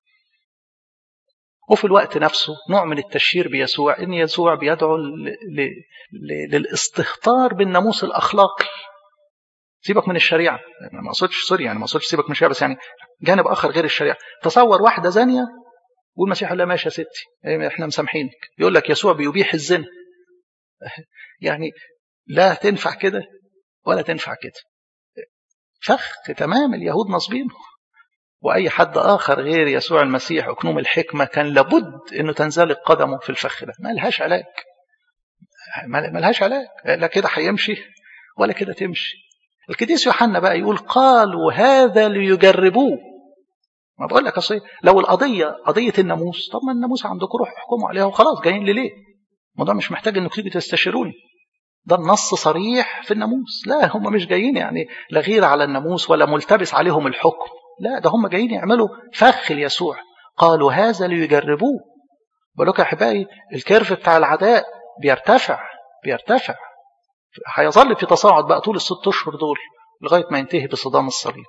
وفي الوقت نفسه نوع من التشهير بيسوع ان يسوع بيدعو ل... ل... ل... للاستهتار بالناموس الاخلاقي سيبك من الشريعه ما اقصدش سوري يعني ما اقصدش سيبك من الشريعه بس يعني جانب اخر غير الشريعه تصور واحده زانيه والمسيح قال لها ماشي يا ستي احنا مسامحينك يقول لك يسوع بيبيح الزنا يعني لا تنفع كده ولا تنفع كده فخ تمام اليهود نصبينه واي حد اخر غير يسوع المسيح اكنوم الحكمه كان لابد انه تنزلق قدمه في الفخ ده ما لهاش علاج ما لهاش علاج لا كده هيمشي ولا كده تمشي القديس يوحنا بقى يقول قالوا هذا ليجربوه ما بقول لك اصل لو القضيه قضيه الناموس طب ما الناموس عندكم روحوا احكموا عليها وخلاص جايين لي ليه؟ الموضوع مش محتاج انكم تيجوا تستشيروني ده النص صريح في الناموس لا هم مش جايين يعني لا غير على الناموس ولا ملتبس عليهم الحكم لا ده هم جايين يعملوا فخ ليسوع قالوا هذا ليجربوه بقول لكم يا احبائي الكيرف بتاع العداء بيرتفع بيرتفع هيظل في تصاعد بقى طول الست اشهر دول لغايه ما ينتهي بصدام الصليب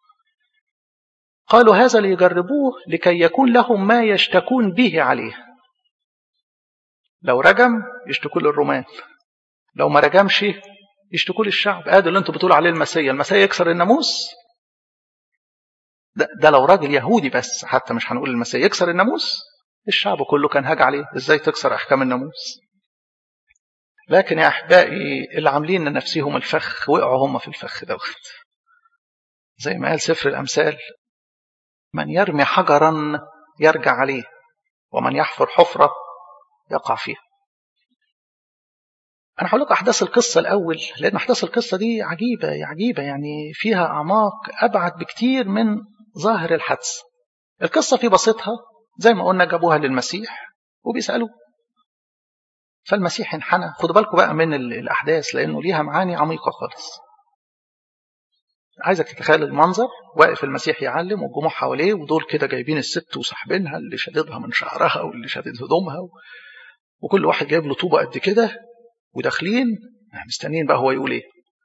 قالوا هذا ليجربوه لكي يكون لهم ما يشتكون به عليه لو رجم يشتكوا للرومان لو ما رجمش يشتكوا للشعب ادي اللي انتوا بتقولوا عليه المسيا المسيا يكسر الناموس ده, ده لو راجل يهودي بس حتى مش هنقول المسيا يكسر الناموس الشعب كله كان هاج عليه ازاي تكسر احكام الناموس لكن يا احبائي اللي عاملين لنفسهم الفخ وقعوا هم في الفخ دوت زي ما قال سفر الامثال من يرمي حجرا يرجع عليه ومن يحفر حفره يقع فيها أنا هقول لكم أحداث القصة الأول لأن أحداث القصة دي عجيبة عجيبة يعني فيها أعماق أبعد بكتير من ظاهر الحدث القصة في بسيطها زي ما قلنا جابوها للمسيح وبيسألوه فالمسيح انحنى خدوا بالكم بقى من الأحداث لأنه ليها معاني عميقة خالص عايزك تتخيل المنظر واقف المسيح يعلم والجموع حواليه ودول كده جايبين الست وساحبينها اللي شاددها من شعرها واللي شادد هدومها وكل واحد جايب له طوبة قد كده وداخلين مستنيين بقى هو يقول ايه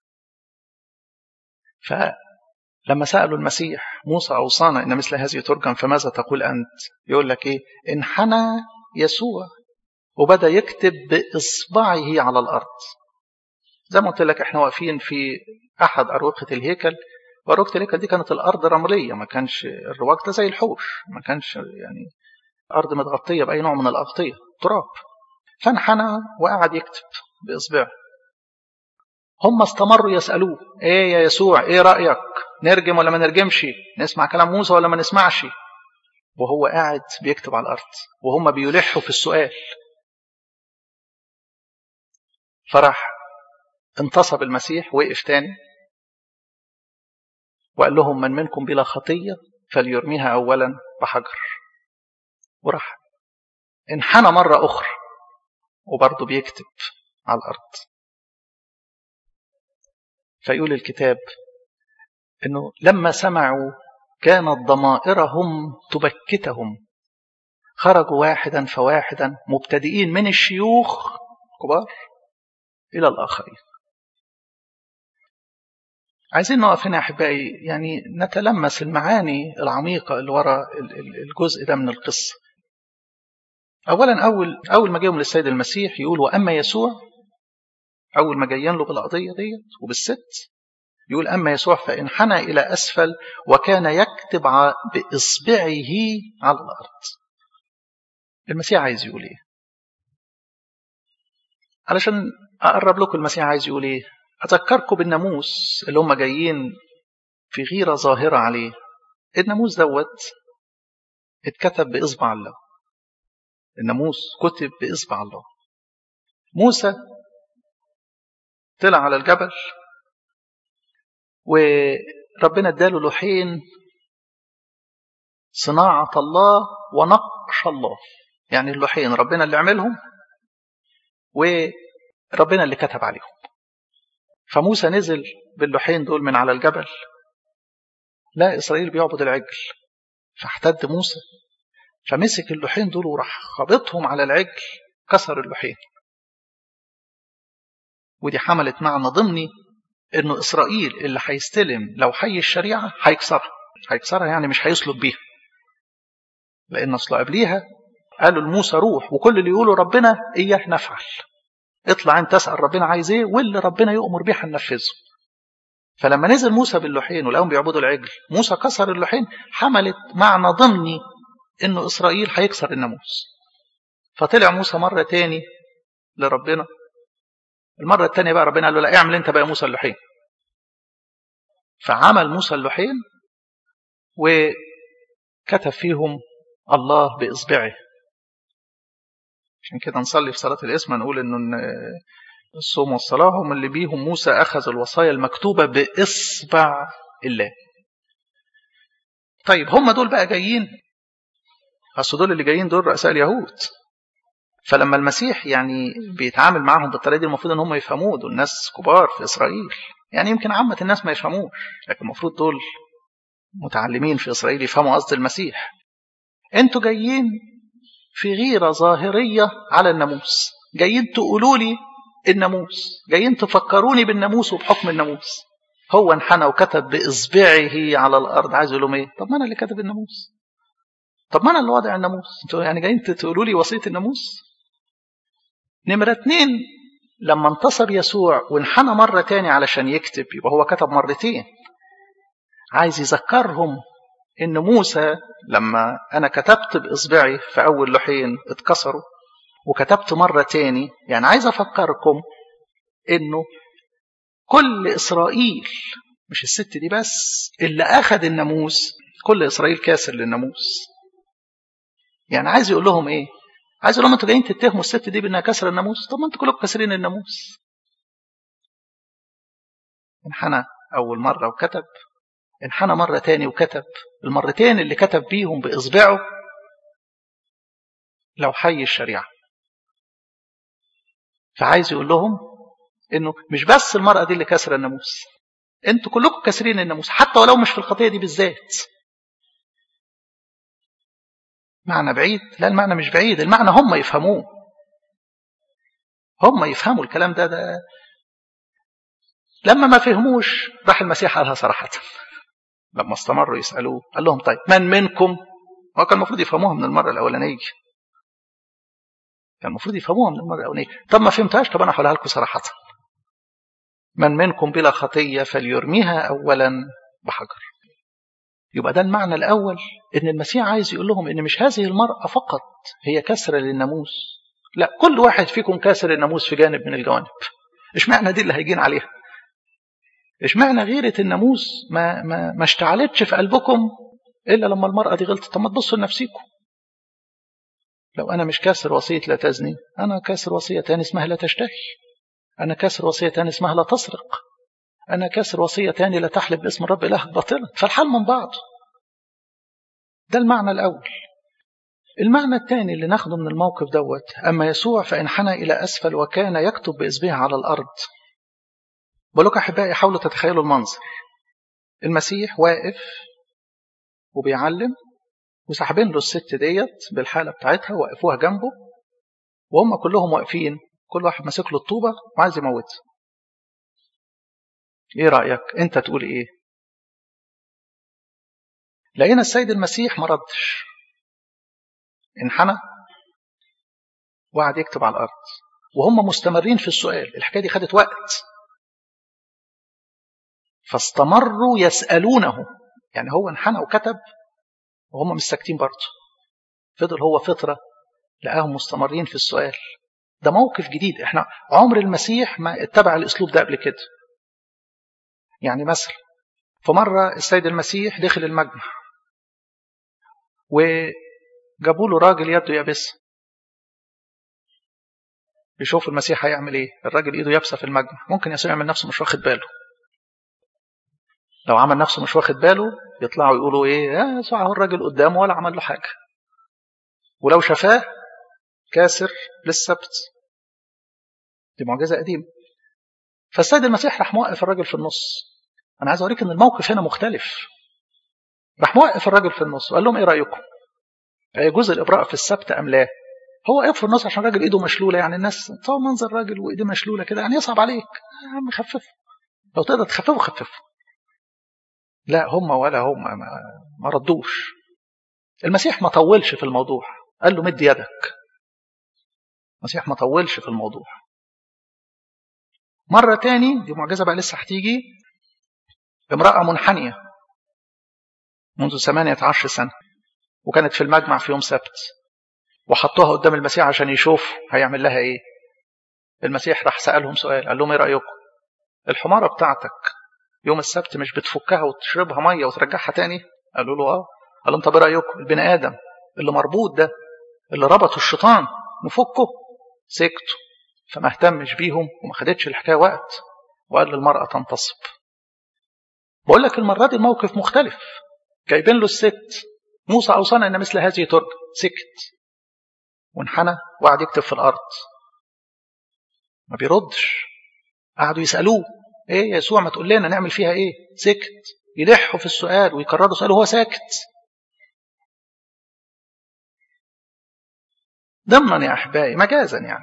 فلما سألوا المسيح موسى أوصانا إن مثل هذه ترجم فماذا تقول أنت يقول لك إيه انحنى يسوع وبدأ يكتب بإصبعه على الأرض زي ما قلت لك احنا واقفين في أحد أروقة الهيكل وأروقة الهيكل دي كانت الأرض رملية ما كانش الرواق ده زي الحوش ما كانش يعني أرض متغطية بأي نوع من الأغطية تراب فانحنى وقعد يكتب بإصبعه هم استمروا يسألوه ايه يا يسوع ايه رأيك نرجم ولا ما نرجمش نسمع كلام موسى ولا ما نسمعش وهو قاعد بيكتب على الأرض وهم بيلحوا في السؤال فراح انتصب المسيح وقف تاني وقال لهم من منكم بلا خطية فليرميها أولا بحجر وراح انحنى مرة أخرى وبرضه بيكتب على الأرض فيقول الكتاب أنه لما سمعوا كانت ضمائرهم تبكتهم خرجوا واحدا فواحدا مبتدئين من الشيوخ كبار إلى الآخرين عايزين نقف هنا أحبائي يعني نتلمس المعاني العميقة اللي وراء الجزء ده من القصة أولا أول أول ما جاهم للسيد المسيح يقول وأما يسوع أول ما جايين له بالقضية ديت وبالست يقول أما يسوع فانحنى إلى أسفل وكان يكتب بإصبعه على الأرض المسيح عايز يقول إيه علشان أقرب لكم المسيح عايز يقول إيه أذكركم بالناموس اللي هم جايين في غيرة ظاهرة عليه الناموس دوت اتكتب بإصبع الله الناموس كتب بإصبع الله موسى طلع على الجبل وربنا اداله لوحين صناعة الله ونقش الله يعني اللوحين ربنا اللي عملهم وربنا اللي كتب عليهم فموسى نزل باللوحين دول من على الجبل لا إسرائيل بيعبد العجل فاحتد موسى فمسك اللوحين دول وراح خابطهم على العجل كسر اللوحين ودي حملت معنى ضمني انه اسرائيل اللي هيستلم لو حي الشريعه هيكسرها هيكسرها يعني مش هيسلك بيها لان اصل قبليها قالوا لموسى روح وكل اللي يقولوا ربنا اياه نفعل اطلع انت اسال ربنا عايز ايه واللي ربنا يؤمر بيه هننفذه فلما نزل موسى باللوحين ولقاهم بيعبدوا العجل موسى كسر اللوحين حملت معنى ضمني انه اسرائيل هيكسر الناموس فطلع موسى مره تاني لربنا المره الثانيه بقى ربنا قال له لا اعمل انت بقى موسى اللوحين فعمل موسى اللوحين وكتب فيهم الله باصبعه عشان كده نصلي في صلاه الاسم نقول انه الصوم والصلاه هم اللي بيهم موسى اخذ الوصايا المكتوبه باصبع الله طيب هم دول بقى جايين اصل دول اللي جايين دول رؤساء اليهود فلما المسيح يعني بيتعامل معاهم بالطريقه دي المفروض ان هم يفهموه دول ناس كبار في اسرائيل يعني يمكن عامه الناس ما يفهموش لكن المفروض دول متعلمين في اسرائيل يفهموا قصد المسيح انتوا جايين في غيره ظاهريه على الناموس جايين تقولوا لي الناموس جايين تفكروني بالناموس وبحكم الناموس هو انحنى وكتب باصبعه على الارض عايز يقول لهم ايه طب ما انا اللي كاتب الناموس طب ما انا اللي واضع الناموس انتوا يعني جايين تقولوا لي وصيه الناموس نمرة اتنين لما انتصر يسوع وانحنى مرة تاني علشان يكتب يبقى هو كتب مرتين عايز يذكرهم ان موسى لما انا كتبت باصبعي في اول لوحين اتكسروا وكتبت مرة تاني يعني عايز افكركم انه كل اسرائيل مش الست دي بس اللي اخذ الناموس كل اسرائيل كاسر للناموس يعني عايز يقول لهم ايه عايز يقول لهم انتوا جايين تتهموا الست دي بانها كسر الناموس طب ما انتوا كلكم كاسرين الناموس انحنى اول مره وكتب انحنى مره تاني وكتب المرتين اللي كتب بيهم باصبعه لو حي الشريعه فعايز يقول لهم انه مش بس المراه دي اللي كسر الناموس انتوا كلكم كاسرين الناموس حتى ولو مش في الخطيه دي بالذات معنى بعيد لا المعنى مش بعيد المعنى هم يفهموه هم يفهموا الكلام ده ده لما ما فهموش راح المسيح قالها صراحة لما استمروا يسألوه قال لهم طيب من منكم هو كان المفروض يفهموها من المرة الأولانية كان المفروض يفهموها من المرة الأولانية طب ما فهمتهاش طب أنا هقولها لكم صراحة من منكم بلا خطية فليرميها أولا بحجر يبقى ده المعنى الأول إن المسيح عايز يقول لهم إن مش هذه المرأة فقط هي كسرة للناموس لا كل واحد فيكم كاسر الناموس في جانب من الجوانب اشمعنى دي اللي هيجين عليها اشمعنى غيرة الناموس ما, ما, ما اشتعلتش في قلبكم إلا لما المرأة دي غلطت طب ما تبصوا لنفسيكم لو أنا مش كاسر وصية لا تزني أنا كاسر وصية تاني اسمها لا تشتهي أنا كاسر وصية تاني اسمها لا تسرق أنا كاسر وصية تاني لا تحلف باسم الرب إلهك باطلا فالحال من بعض ده المعنى الأول المعنى الثاني اللي ناخده من الموقف دوت أما يسوع فانحنى إلى أسفل وكان يكتب بإصبعه على الأرض بقولك أحبائي حاولوا تتخيلوا المنظر المسيح واقف وبيعلم وساحبين له الست ديت بالحالة بتاعتها وقفوها جنبه وهم كلهم واقفين كل واحد ماسك له الطوبة وعايز يموتها ايه رأيك انت تقول ايه لقينا السيد المسيح ما ردش انحنى وقعد يكتب على الارض وهم مستمرين في السؤال الحكايه دي خدت وقت فاستمروا يسالونه يعني هو انحنى وكتب وهم مش ساكتين برضه فضل هو فتره لقاهم مستمرين في السؤال ده موقف جديد احنا عمر المسيح ما اتبع الاسلوب ده قبل كده يعني مثلا فمرة السيد المسيح دخل المجمع وجابوا له راجل يده يابسة يشوف المسيح هيعمل ايه الراجل ايده يابسة في المجمع ممكن يسوع يعمل نفسه مش واخد باله لو عمل نفسه مش واخد باله يطلعوا يقولوا ايه يا يسوع اهو الراجل قدامه ولا عمل له حاجة ولو شافاه كاسر للسبت دي معجزة قديمة فالسيد المسيح راح موقف الراجل في النص انا عايز اوريك ان الموقف هنا مختلف راح موقف الراجل في النص وقال لهم ايه رايكم يجوز الابراء في السبت ام لا هو وقف في النص عشان الراجل ايده مشلوله يعني الناس تصور منظر راجل وايده مشلوله كده يعني يصعب عليك يا عم خففه لو تقدر تخففه خففه لا هم ولا هم ما, ما ردوش المسيح ما طولش في الموضوع قال له مد يدك المسيح ما طولش في الموضوع مرة تاني دي معجزة بقى لسه هتيجي امرأة منحنية منذ ثمانية عشر سنة وكانت في المجمع في يوم سبت وحطوها قدام المسيح عشان يشوف هيعمل لها ايه المسيح راح سألهم سؤال قال لهم ايه رأيكم الحمارة بتاعتك يوم السبت مش بتفكها وتشربها مية وترجعها تاني قالوا له اه قال لهم طب ايه رأيكم البني آدم اللي مربوط ده اللي ربطه الشيطان نفكه سكتوا فما اهتمش بيهم وما خدتش الحكايه وقت وقال للمرأة تنتصب بقول لك المرة دي الموقف مختلف جايبين له الست موسى أوصانا أن مثل هذه ترك سكت وانحنى وقعد يكتب في الأرض ما بيردش قعدوا يسألوه ايه يا يسوع ما تقول لنا نعمل فيها ايه سكت يلحوا في السؤال ويكرروا سؤاله وهو ساكت ضمنا يا أحبائي مجازا يعني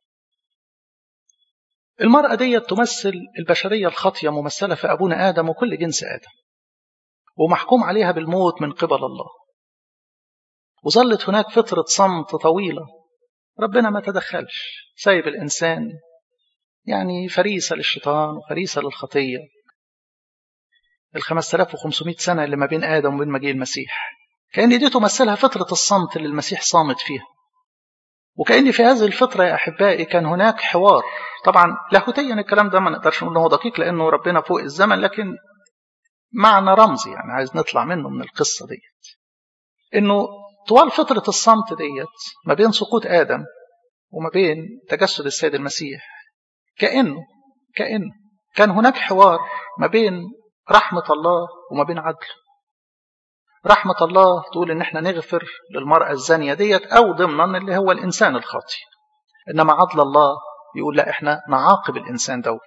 المرأة دي تمثل البشرية الخاطية ممثلة في أبونا آدم وكل جنس آدم ومحكوم عليها بالموت من قبل الله وظلت هناك فترة صمت طويلة ربنا ما تدخلش سايب الإنسان يعني فريسة للشيطان وفريسة للخطية ال 5500 سنة اللي ما بين آدم وبين مجيء المسيح كأن دي تمثلها فترة الصمت اللي المسيح صامت فيها وكأن في هذه الفترة يا أحبائي كان هناك حوار طبعا لاهوتيا الكلام ده ما نقدرش نقول إنه دقيق لأنه ربنا فوق الزمن لكن معنى رمزي يعني عايز نطلع منه من القصة ديت إنه طوال فترة الصمت ديت ما بين سقوط آدم وما بين تجسد السيد المسيح كأنه كأنه كان هناك حوار ما بين رحمة الله وما بين عدله رحمة الله تقول إن احنا نغفر للمرأة الزانية ديت أو ضمنا اللي هو الإنسان الخاطئ إنما عدل الله يقول لا احنا نعاقب الإنسان دوت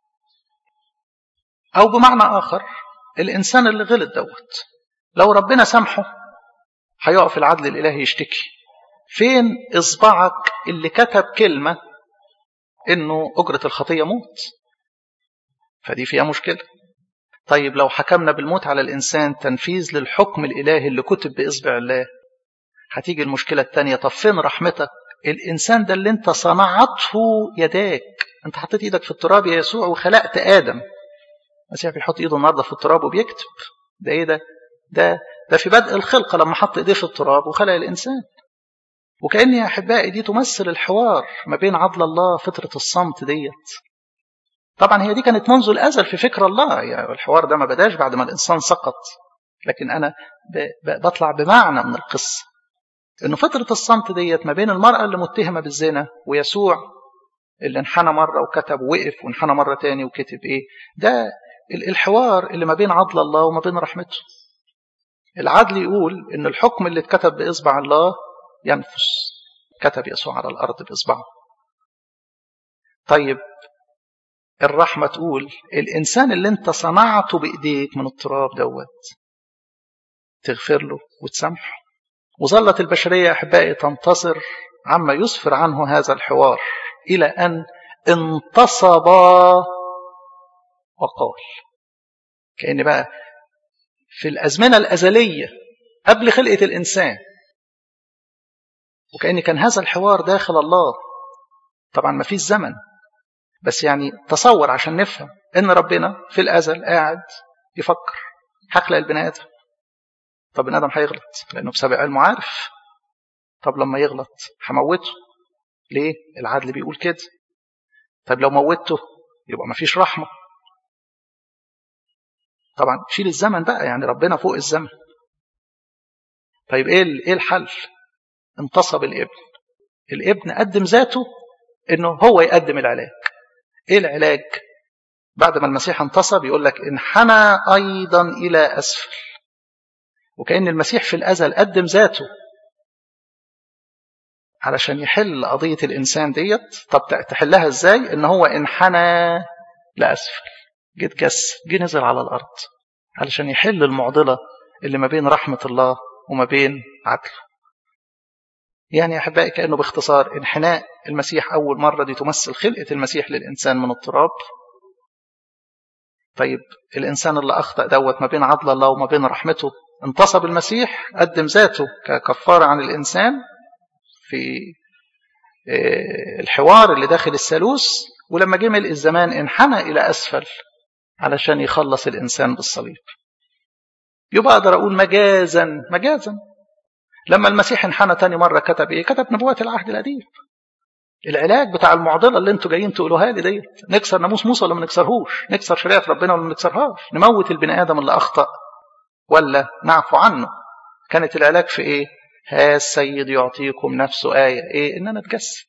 أو بمعنى آخر الإنسان اللي غلط دوت لو ربنا سامحه هيقف العدل الإلهي يشتكي فين إصبعك اللي كتب كلمة إنه أجرة الخطية موت فدي فيها مشكلة طيب لو حكمنا بالموت على الإنسان تنفيذ للحكم الإلهي اللي كتب بإصبع الله هتيجي المشكلة التانية طب فين رحمتك الإنسان ده اللي أنت صنعته يداك أنت حطيت إيدك في التراب يا يسوع وخلقت آدم المسيح بيحط إيده النهاردة في التراب وبيكتب ده إيه ده ده ده في بدء الخلقة لما حط إيديه في التراب وخلق الإنسان وكأن يا أحبائي دي تمثل الحوار ما بين عدل الله فترة الصمت ديت طبعا هي دي كانت منذ الأزل في فكر الله يعني الحوار ده ما بداش بعد ما الإنسان سقط لكن أنا بطلع بمعنى من القصة إنه فترة الصمت ديت ما بين المرأة اللي متهمة بالزنا ويسوع اللي انحنى مرة وكتب وقف وانحنى مرة تاني وكتب إيه ده الحوار اللي ما بين عدل الله وما بين رحمته العدل يقول إن الحكم اللي اتكتب بإصبع الله ينفس كتب يسوع على الأرض بإصبعه طيب الرحمة تقول الإنسان اللي أنت صنعته بإيديك من التراب دوت تغفر له وتسامحه وظلت البشرية أحبائي تنتصر عما يسفر عنه هذا الحوار إلى أن انتصب وقال كأن بقى في الأزمنة الأزلية قبل خلقة الإنسان وكأن كان هذا الحوار داخل الله طبعا ما فيش زمن بس يعني تصور عشان نفهم ان ربنا في الازل قاعد يفكر هخلق البني ادم طب البني ادم هيغلط لانه بسبب علمه عارف طب لما يغلط هموته ليه العدل بيقول كده طب لو موته يبقى ما فيش رحمه طبعا شيل الزمن بقى يعني ربنا فوق الزمن طيب ايه ايه الحل انتصب الابن الابن قدم ذاته انه هو يقدم العلاج ايه العلاج بعد ما المسيح انتصب يقول لك انحنى ايضا الى اسفل وكان المسيح في الازل قدم ذاته علشان يحل قضيه الانسان ديت طب تحلها ازاي ان هو انحنى لاسفل جه اتجس جه نزل على الارض علشان يحل المعضله اللي ما بين رحمه الله وما بين عدله يعني يا احبائي كانه باختصار انحناء المسيح اول مره دي تمثل خلقه المسيح للانسان من التراب طيب الانسان اللي اخطا دوت ما بين عدل الله وما بين رحمته انتصب المسيح قدم ذاته ككفاره عن الانسان في الحوار اللي داخل الثالوث ولما جه ملء الزمان انحنى الى اسفل علشان يخلص الانسان بالصليب يبقى اقدر اقول مجازا مجازا لما المسيح انحنى تاني مرة كتب ايه كتب نبوات العهد القديم العلاج بتاع المعضله اللي انتوا جايين تقولوها لي ديت نكسر ناموس موسى ولا ما نكسرهوش نكسر شريعه ربنا ولا ما نكسرهاش نموت البني ادم اللي اخطا ولا نعفو عنه كانت العلاج في ايه ها السيد يعطيكم نفسه آية إيه إن أنا أتجسد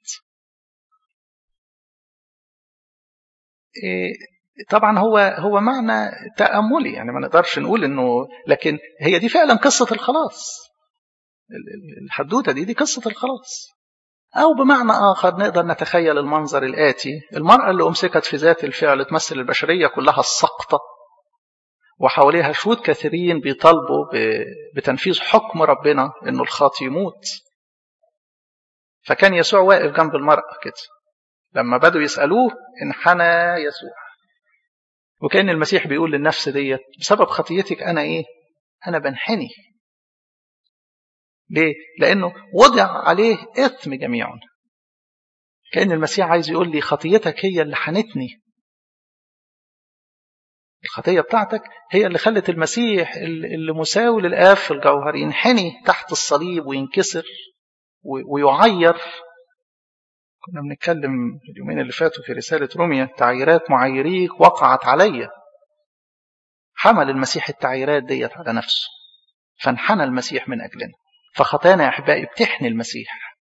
إيه طبعا هو هو معنى تأملي يعني ما نقدرش نقول إنه لكن هي دي فعلا قصة الخلاص الحدوتة دي دي قصة الخلاص أو بمعنى آخر نقدر نتخيل المنظر الآتي المرأة اللي أمسكت في ذات الفعل تمثل البشرية كلها السقطة وحواليها شهود كثيرين بيطالبوا بتنفيذ حكم ربنا إنه الخاطي يموت فكان يسوع واقف جنب المرأة كده لما بدوا يسألوه انحنى يسوع وكأن المسيح بيقول للنفس ديت بسبب خطيتك أنا إيه أنا بنحني ليه؟ لأنه وضع عليه إثم جميع كأن المسيح عايز يقول لي خطيتك هي اللي حنتني الخطية بتاعتك هي اللي خلت المسيح اللي مساوي للآب في الجوهر ينحني تحت الصليب وينكسر ويعير كنا بنتكلم اليومين اللي فاتوا في رسالة روميا تعييرات معيريك وقعت عليا حمل المسيح التعييرات ديت على نفسه فانحنى المسيح من أجلنا فخطانا يا أحبائي بتحني المسيح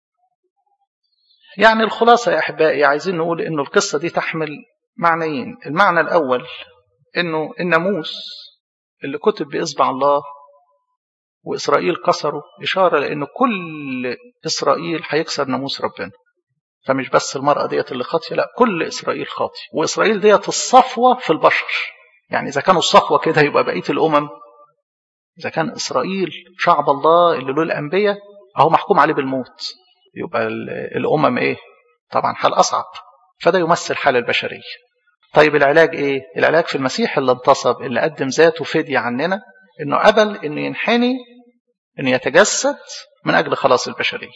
يعني الخلاصة يا أحبائي عايزين نقول إنه القصة دي تحمل معنيين المعنى الأول إنه الناموس اللي كتب بإصبع الله وإسرائيل كسره إشارة لأن كل إسرائيل هيكسر ناموس ربنا فمش بس المرأة ديت اللي خاطية لا كل إسرائيل خاطي وإسرائيل ديت الصفوة في البشر يعني إذا كانوا الصفوة كده يبقى بقية الأمم إذا كان إسرائيل شعب الله اللي له الأنبياء أهو محكوم عليه بالموت يبقى الأمم إيه طبعا حال أصعب فده يمثل حال البشرية طيب العلاج إيه العلاج في المسيح اللي انتصب اللي قدم ذاته فدية عننا إنه قبل إنه ينحني إنه يتجسد من أجل خلاص البشرية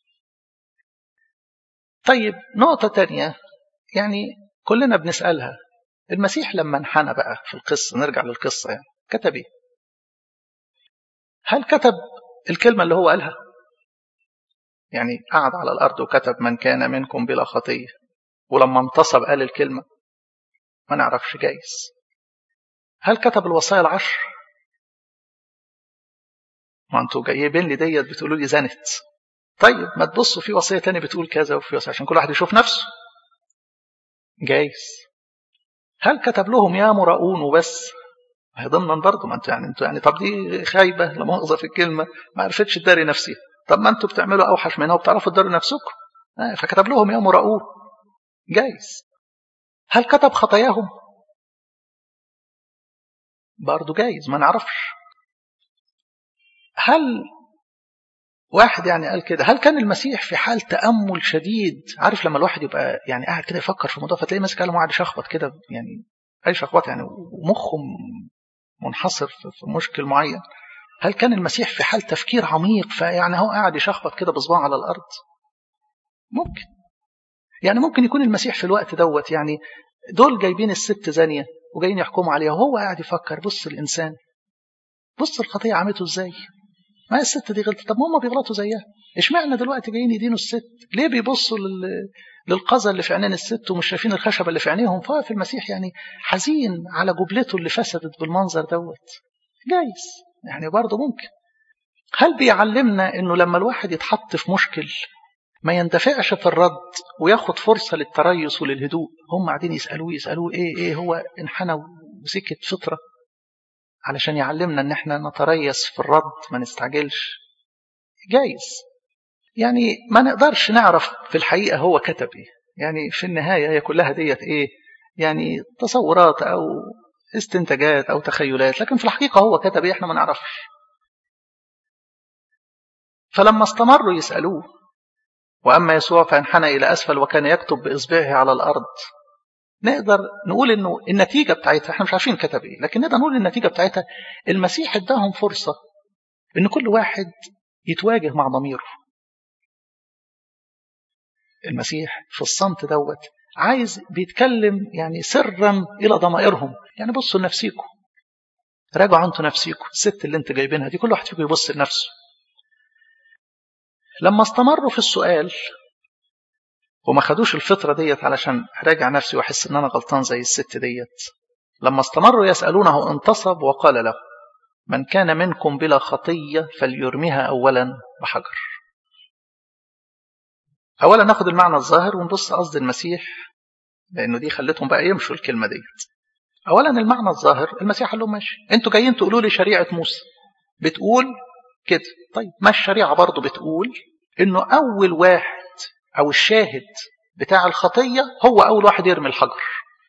طيب نقطة تانية يعني كلنا بنسألها المسيح لما انحنى بقى في القصة نرجع للقصة يعني كتب ايه هل كتب الكلمة اللي هو قالها يعني قعد على الأرض وكتب من كان منكم بلا خطية ولما انتصب قال الكلمة ما نعرفش جايز هل كتب الوصايا العشر ما انتوا جايبين لي ديت بتقولوا لي زنت طيب ما تبصوا في وصية تانية بتقول كذا وفي وصية عشان كل واحد يشوف نفسه جايز هل كتب لهم يا مراؤون وبس هي ضمنا برضه ما انتوا يعني انتوا يعني طب دي خايبه لا مؤاخذه في الكلمه ما عرفتش تداري نفسها طب ما انتوا بتعملوا اوحش منها وبتعرفوا تداروا نفسكم فكتب لهم يا مراؤون جايز هل كتب خطاياهم برضه جايز ما نعرفش هل واحد يعني قال كده هل كان المسيح في حال تأمل شديد عارف لما الواحد يبقى يعني قاعد كده يفكر في الموضوع فتلاقيه ماسك قلم وقاعد يشخبط كده يعني أي شخبط يعني ومخه منحصر في مشكل معين هل كان المسيح في حال تفكير عميق فيعني هو قاعد يشخبط كده بصباعه على الأرض ممكن يعني ممكن يكون المسيح في الوقت دوت يعني دول جايبين الست زانية وجايين يحكموا عليها وهو قاعد يفكر بص الإنسان بص الخطية عملته ازاي ما هي الست دي غلطت طب ما هم بيغلطوا زيها اشمعنى دلوقتي جايين يدينوا الست ليه بيبصوا لل... للقذى اللي في عينين الست ومش شايفين الخشبه اللي في عينيهم فهو المسيح يعني حزين على جبلته اللي فسدت بالمنظر دوت جايز يعني برضه ممكن هل بيعلمنا انه لما الواحد يتحط في مشكل ما يندفعش في الرد وياخد فرصه للتريث وللهدوء هم قاعدين يسالوه يسالوه ايه ايه هو انحنى وسكت فطره علشان يعلمنا ان احنا نتريث في الرد ما نستعجلش جايز يعني ما نقدرش نعرف في الحقيقة هو كتب ايه يعني في النهاية هي كلها ديت ايه يعني تصورات او استنتاجات او تخيلات لكن في الحقيقة هو كتب ايه احنا ما نعرفش فلما استمروا يسألوه وأما يسوع فانحنى إلى أسفل وكان يكتب بإصبعه على الأرض نقدر نقول انه النتيجه بتاعتها احنا مش عارفين كتب ايه لكن نقدر نقول النتيجه بتاعتها المسيح اداهم فرصه ان كل واحد يتواجه مع ضميره المسيح في الصمت دوت عايز بيتكلم يعني سرا الى ضمائرهم يعني بصوا لنفسيكم راجعوا انتوا نفسيكم الست اللي انتوا جايبينها دي كل واحد فيكم يبص لنفسه لما استمروا في السؤال وما خدوش الفطرة ديت علشان أراجع نفسي وأحس إن أنا غلطان زي الست ديت لما استمروا يسألونه انتصب وقال له من كان منكم بلا خطية فليرميها أولا بحجر أولا ناخد المعنى الظاهر ونبص قصد المسيح لأنه دي خلتهم بقى يمشوا الكلمة ديت أولا المعنى الظاهر المسيح قال لهم ماشي أنتوا جايين تقولوا لي شريعة موسى بتقول كده طيب ما الشريعة برضه بتقول إنه أول واحد أو الشاهد بتاع الخطية هو أول واحد يرمي الحجر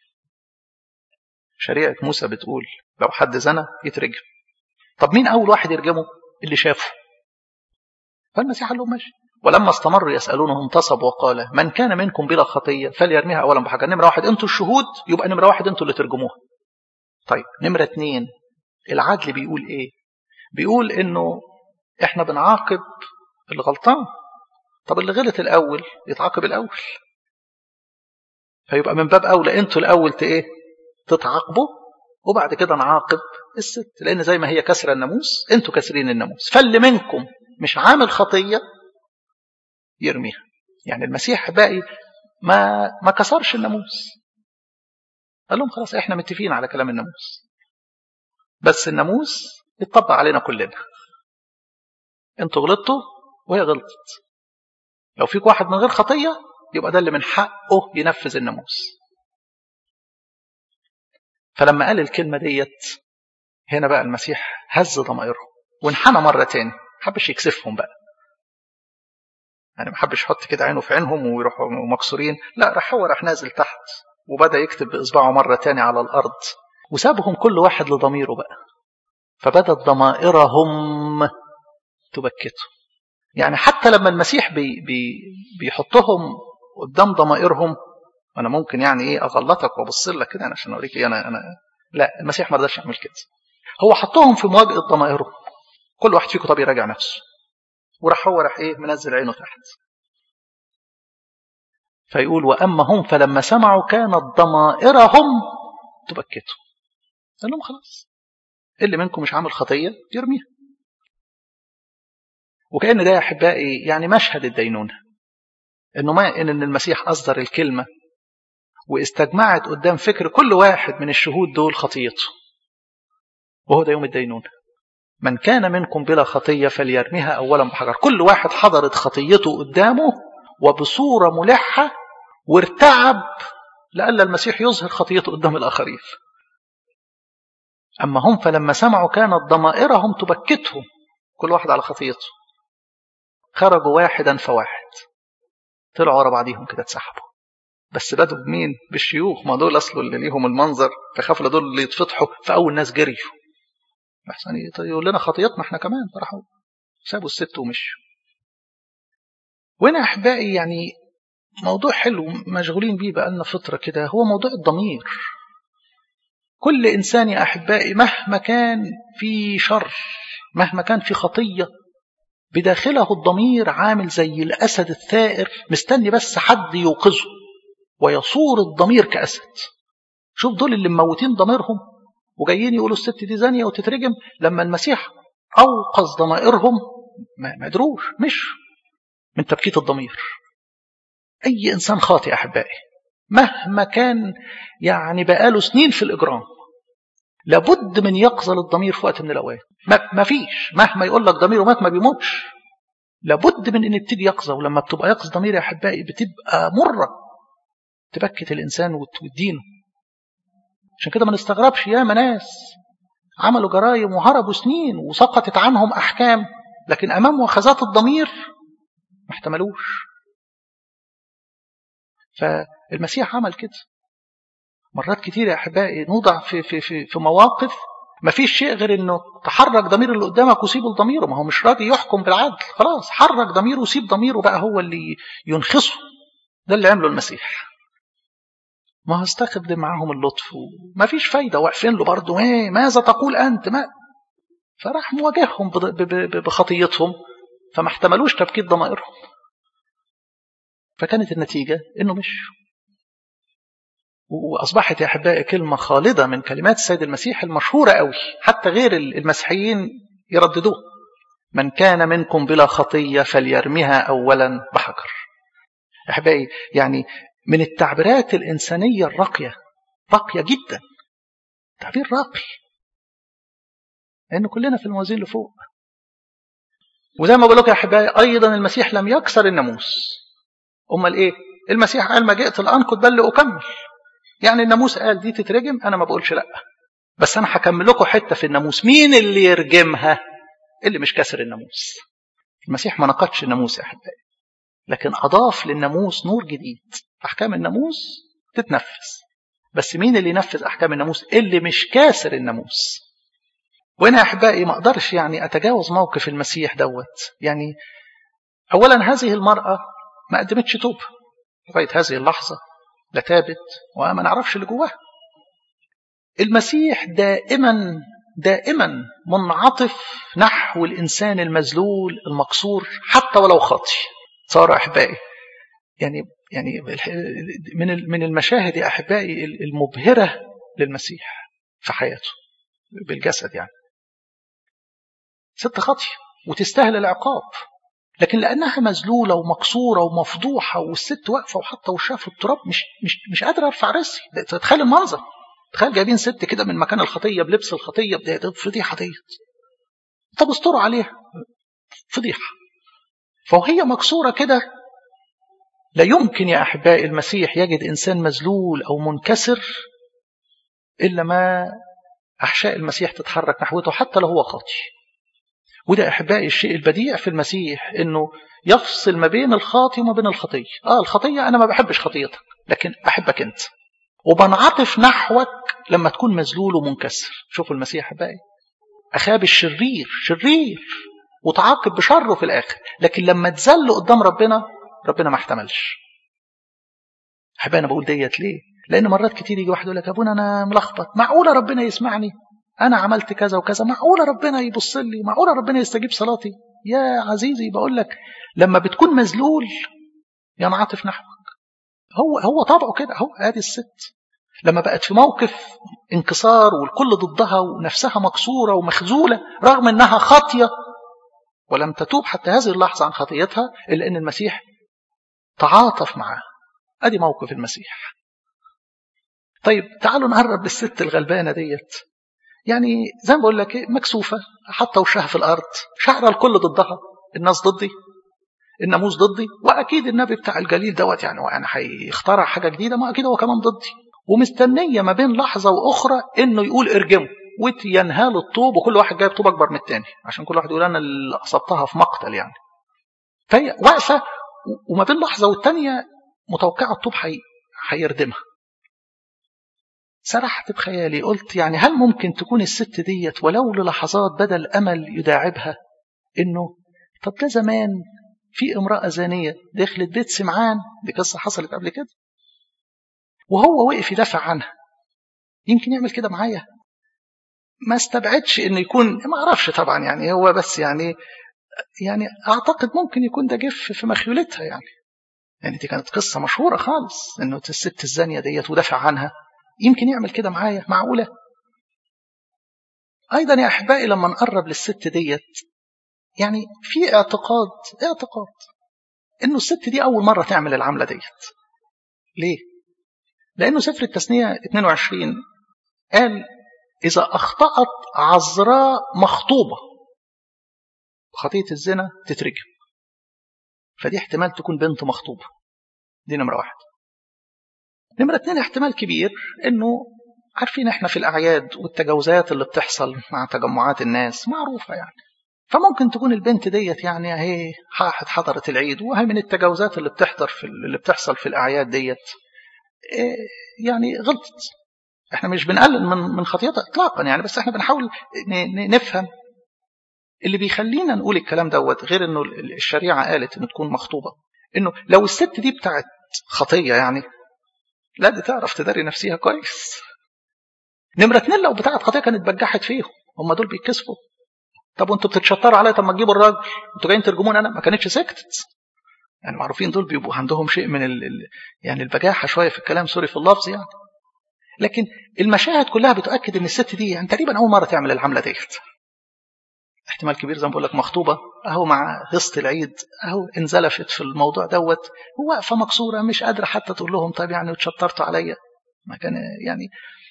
شريعة موسى بتقول لو حد زنى يترجم طب مين أول واحد يرجمه اللي شافه فالمسيح قال لهم ماشي ولما استمروا يسألونه انتصب وقال من كان منكم بلا خطية فليرميها أولا بحجر نمرة واحد أنتوا الشهود يبقى نمرة واحد أنتوا اللي ترجموها طيب نمرة اتنين العدل بيقول إيه بيقول إنه إحنا بنعاقب الغلطان طب اللي غلط الأول يتعاقب الأول فيبقى من باب أولى أنتوا الأول إيه تتعاقبوا وبعد كده نعاقب الست لأن زي ما هي كسر الناموس أنتوا كسرين الناموس فاللي منكم مش عامل خطية يرميها يعني المسيح باقي ما ما كسرش الناموس قال لهم خلاص احنا متفقين على كلام الناموس بس الناموس يتطبق علينا كلنا انتوا غلطتوا وهي غلطت لو فيك واحد من غير خطية يبقى ده اللي من حقه ينفذ الناموس فلما قال الكلمة ديت هنا بقى المسيح هز ضمائرهم وانحنى مرة تاني حبش يكسفهم بقى يعني ما حبش يحط كده عينه في عينهم ويروحوا مكسورين لا راح هو راح نازل تحت وبدأ يكتب بإصبعه مرة تاني على الأرض وسابهم كل واحد لضميره بقى فبدت ضمائرهم تبكته يعني حتى لما المسيح بي بي بيحطهم قدام ضمائرهم انا ممكن يعني ايه اغلطك وابص لك كده عشان اوريك إيه انا انا لا المسيح ما رضاش يعمل كده هو حطهم في مواجهه ضمائرهم كل واحد فيكم طب يراجع نفسه وراح هو راح ايه منزل عينه تحت فيقول واما هم فلما سمعوا كانت ضمائرهم تبكتهم قال لهم خلاص اللي منكم مش عامل خطيه يرميها وكأن ده يا أحبائي يعني مشهد الدينونة إنه ما إن المسيح أصدر الكلمة واستجمعت قدام فكر كل واحد من الشهود دول خطيته وهو ده يوم الدينونة من كان منكم بلا خطية فليرميها أولا بحجر كل واحد حضرت خطيته قدامه وبصورة ملحة وارتعب لألا المسيح يظهر خطيته قدام الآخرين أما هم فلما سمعوا كانت ضمائرهم تبكتهم كل واحد على خطيته خرجوا واحدا فواحد طلعوا ورا بعضيهم كده اتسحبوا بس بدوا بمين بالشيوخ ما دول اصله اللي ليهم المنظر فخافوا دول اللي يتفتحوا فاول ناس جريوا احسن يقول لنا خطيتنا احنا كمان فراحوا سابوا الست ومشوا وهنا احبائي يعني موضوع حلو مشغولين بيه بقالنا فتره كده هو موضوع الضمير كل انسان يا احبائي مهما كان في شر مهما كان في خطيه بداخله الضمير عامل زي الأسد الثائر مستني بس حد يوقظه ويصور الضمير كأسد شوف دول اللي مموتين ضميرهم وجايين يقولوا الست دي زانية وتترجم لما المسيح أوقظ ضمائرهم ما قدروش مش من تبكيت الضمير أي إنسان خاطئ أحبائي مهما كان يعني بقاله سنين في الإجرام لابد من يقظة للضمير في وقت من الأوقات ما فيش مهما يقول لك ضميره مات ما بيموتش لابد من ان بتيجي يقظة ولما بتبقى يقظة ضمير يا أحبائي بتبقى مرة تبكت الإنسان وتدينه عشان كده ما نستغربش ياما ناس عملوا جرائم وهربوا سنين وسقطت عنهم أحكام لكن أمام وخزات الضمير ما احتملوش فالمسيح عمل كده مرات كتير يا احبائي نوضع في في في في مواقف ما فيش شيء غير انه تحرك ضمير اللي قدامك وسيبه لضميره ما هو مش راضي يحكم بالعدل خلاص حرك ضميره وسيب ضميره بقى هو اللي ينخصه ده اللي عمله المسيح ما هو استخدم معاهم اللطف وما فيش فايده واقفين له برضه ايه ماذا تقول انت ما فراح مواجههم بخطيتهم فما احتملوش تبكيت ضمائرهم فكانت النتيجه انه مشوا وأصبحت يا أحبائي كلمة خالدة من كلمات السيد المسيح المشهورة قوي حتى غير المسيحيين يرددوه من كان منكم بلا خطية فليرمها أولا بحجر أحبائي يعني من التعبيرات الإنسانية الراقية راقية جدا تعبير راقي لأن كلنا في الموازين اللي فوق وزي ما بقول لك يا أحبائي أيضا المسيح لم يكسر الناموس أمال إيه المسيح قال ما جئت الآن كنت بل لأكمل يعني الناموس قال دي تترجم انا ما بقولش لا بس انا هكمل لكم حته في الناموس مين اللي يرجمها اللي مش كسر الناموس المسيح ما نقضش الناموس يا احبائي لكن اضاف للناموس نور جديد احكام الناموس تتنفذ بس مين اللي ينفذ احكام الناموس اللي مش كاسر الناموس وانا يا احبائي ما اقدرش يعني اتجاوز موقف المسيح دوت يعني اولا هذه المراه ما قدمتش توبه لغايه هذه اللحظه لا تابت وما نعرفش اللي جواها المسيح دائما دائما منعطف نحو الإنسان المذلول المكسور حتى ولو خاطي صار أحبائي يعني يعني من من المشاهد يا أحبائي المبهرة للمسيح في حياته بالجسد يعني ست خطية وتستاهل العقاب لكن لأنها مذلولة ومكسورة ومفضوحة والست واقفة وحاطة وشها في التراب مش مش مش قادرة أرفع راسي تخيل المنظر تخيل جايبين ست كده من مكان الخطية بلبس الخطية ده فضيحة ديت طب استروا عليها فضيحة فوهي مكسورة كده لا يمكن يا أحبائي المسيح يجد إنسان مذلول أو منكسر إلا ما أحشاء المسيح تتحرك نحوته حتى لو هو خاطي وده أحبائي الشيء البديع في المسيح إنه يفصل ما بين الخاطي وما بين الخطية آه الخطية أنا ما بحبش خطيتك لكن أحبك أنت وبنعطف نحوك لما تكون مذلول ومنكسر شوفوا المسيح أحبائي أخاب الشرير شرير وتعاقب بشره في الآخر لكن لما تزل قدام ربنا ربنا ما احتملش أحبائي أنا بقول ديت ليه لأن مرات كتير يجي واحد يقول لك أبونا أنا ملخبط معقولة ربنا يسمعني أنا عملت كذا وكذا معقولة ربنا يبص لي معقولة ربنا يستجيب صلاتي يا عزيزي بقول لك لما بتكون مذلول ينعطف نحوك هو هو طبعه كده هو ادي الست لما بقت في موقف انكسار والكل ضدها ونفسها مكسوره ومخزوله رغم انها خاطيه ولم تتوب حتى هذه اللحظه عن خطيتها الا ان المسيح تعاطف معها ادي موقف المسيح طيب تعالوا نقرب للست الغلبانه ديت يعني زي ما بقول لك مكسوفه حاطه وشها في الارض شعر الكل ضدها الناس ضدي الناموس ضدي واكيد النبي بتاع الجليل دوت يعني يعني هيخترع حاجه جديده ما اكيد هو كمان ضدي ومستنيه ما بين لحظه واخرى انه يقول ارجمه وينهال الطوب وكل واحد جايب طوب اكبر من الثاني عشان كل واحد يقول انا اللي اصبتها في مقتل يعني فهي واقفه وما بين لحظه والثانيه متوقعه الطوب هيردمها سرحت بخيالي قلت يعني هل ممكن تكون الست ديت ولو للحظات بدل امل يداعبها انه طب ده زمان في امرأة زانية دخلت بيت سمعان دي قصة حصلت قبل كده وهو وقف يدافع عنها يمكن يعمل كده معايا ما استبعدش انه يكون ما اعرفش طبعا يعني هو بس يعني يعني اعتقد ممكن يكون ده جف في مخيولتها يعني يعني دي كانت قصه مشهوره خالص انه الست الزانيه ديت ودافع عنها يمكن يعمل كده معايا معقوله ايضا يا احبائي لما نقرب للست ديت يعني في اعتقاد اعتقاد انه الست دي اول مره تعمل العمله ديت ليه لانه سفر التثنيه 22 قال اذا اخطات عذراء مخطوبه خطيه الزنا تترجم فدي احتمال تكون بنت مخطوبه دي نمره واحد نمره اتنين احتمال كبير انه عارفين احنا في الاعياد والتجاوزات اللي بتحصل مع تجمعات الناس معروفه يعني فممكن تكون البنت ديت يعني اهي راحت حضرت العيد وهي من التجاوزات اللي بتحضر في اللي بتحصل في الاعياد ديت إيه يعني غلطت احنا مش بنقلل من من خطيتها اطلاقا يعني بس احنا بنحاول نفهم اللي بيخلينا نقول الكلام دوت غير انه الشريعه قالت انه تكون مخطوبه انه لو الست دي بتاعت خطيه يعني لا دي تعرف تداري نفسها كويس نمره اتنين لو بتاعت خطيه كانت بجحت فيهم هم دول بيتكسفوا طب وانتوا بتتشطروا عليا طب ما تجيبوا الراجل انتوا جايين ترجمون انا ما كانتش سكتت يعني معروفين دول بيبقوا عندهم شيء من ال يعني البجاحه شويه في الكلام سوري في اللفظ يعني لكن المشاهد كلها بتؤكد ان الست دي يعني تقريبا اول مره تعمل العمله ديت احتمال كبير زي ما بقول لك مخطوبه اهو مع هصه العيد اهو انزلفت في الموضوع دوت واقفه مكسوره مش قادره حتى تقول لهم طيب يعني اتشطرتوا عليا ما كان يعني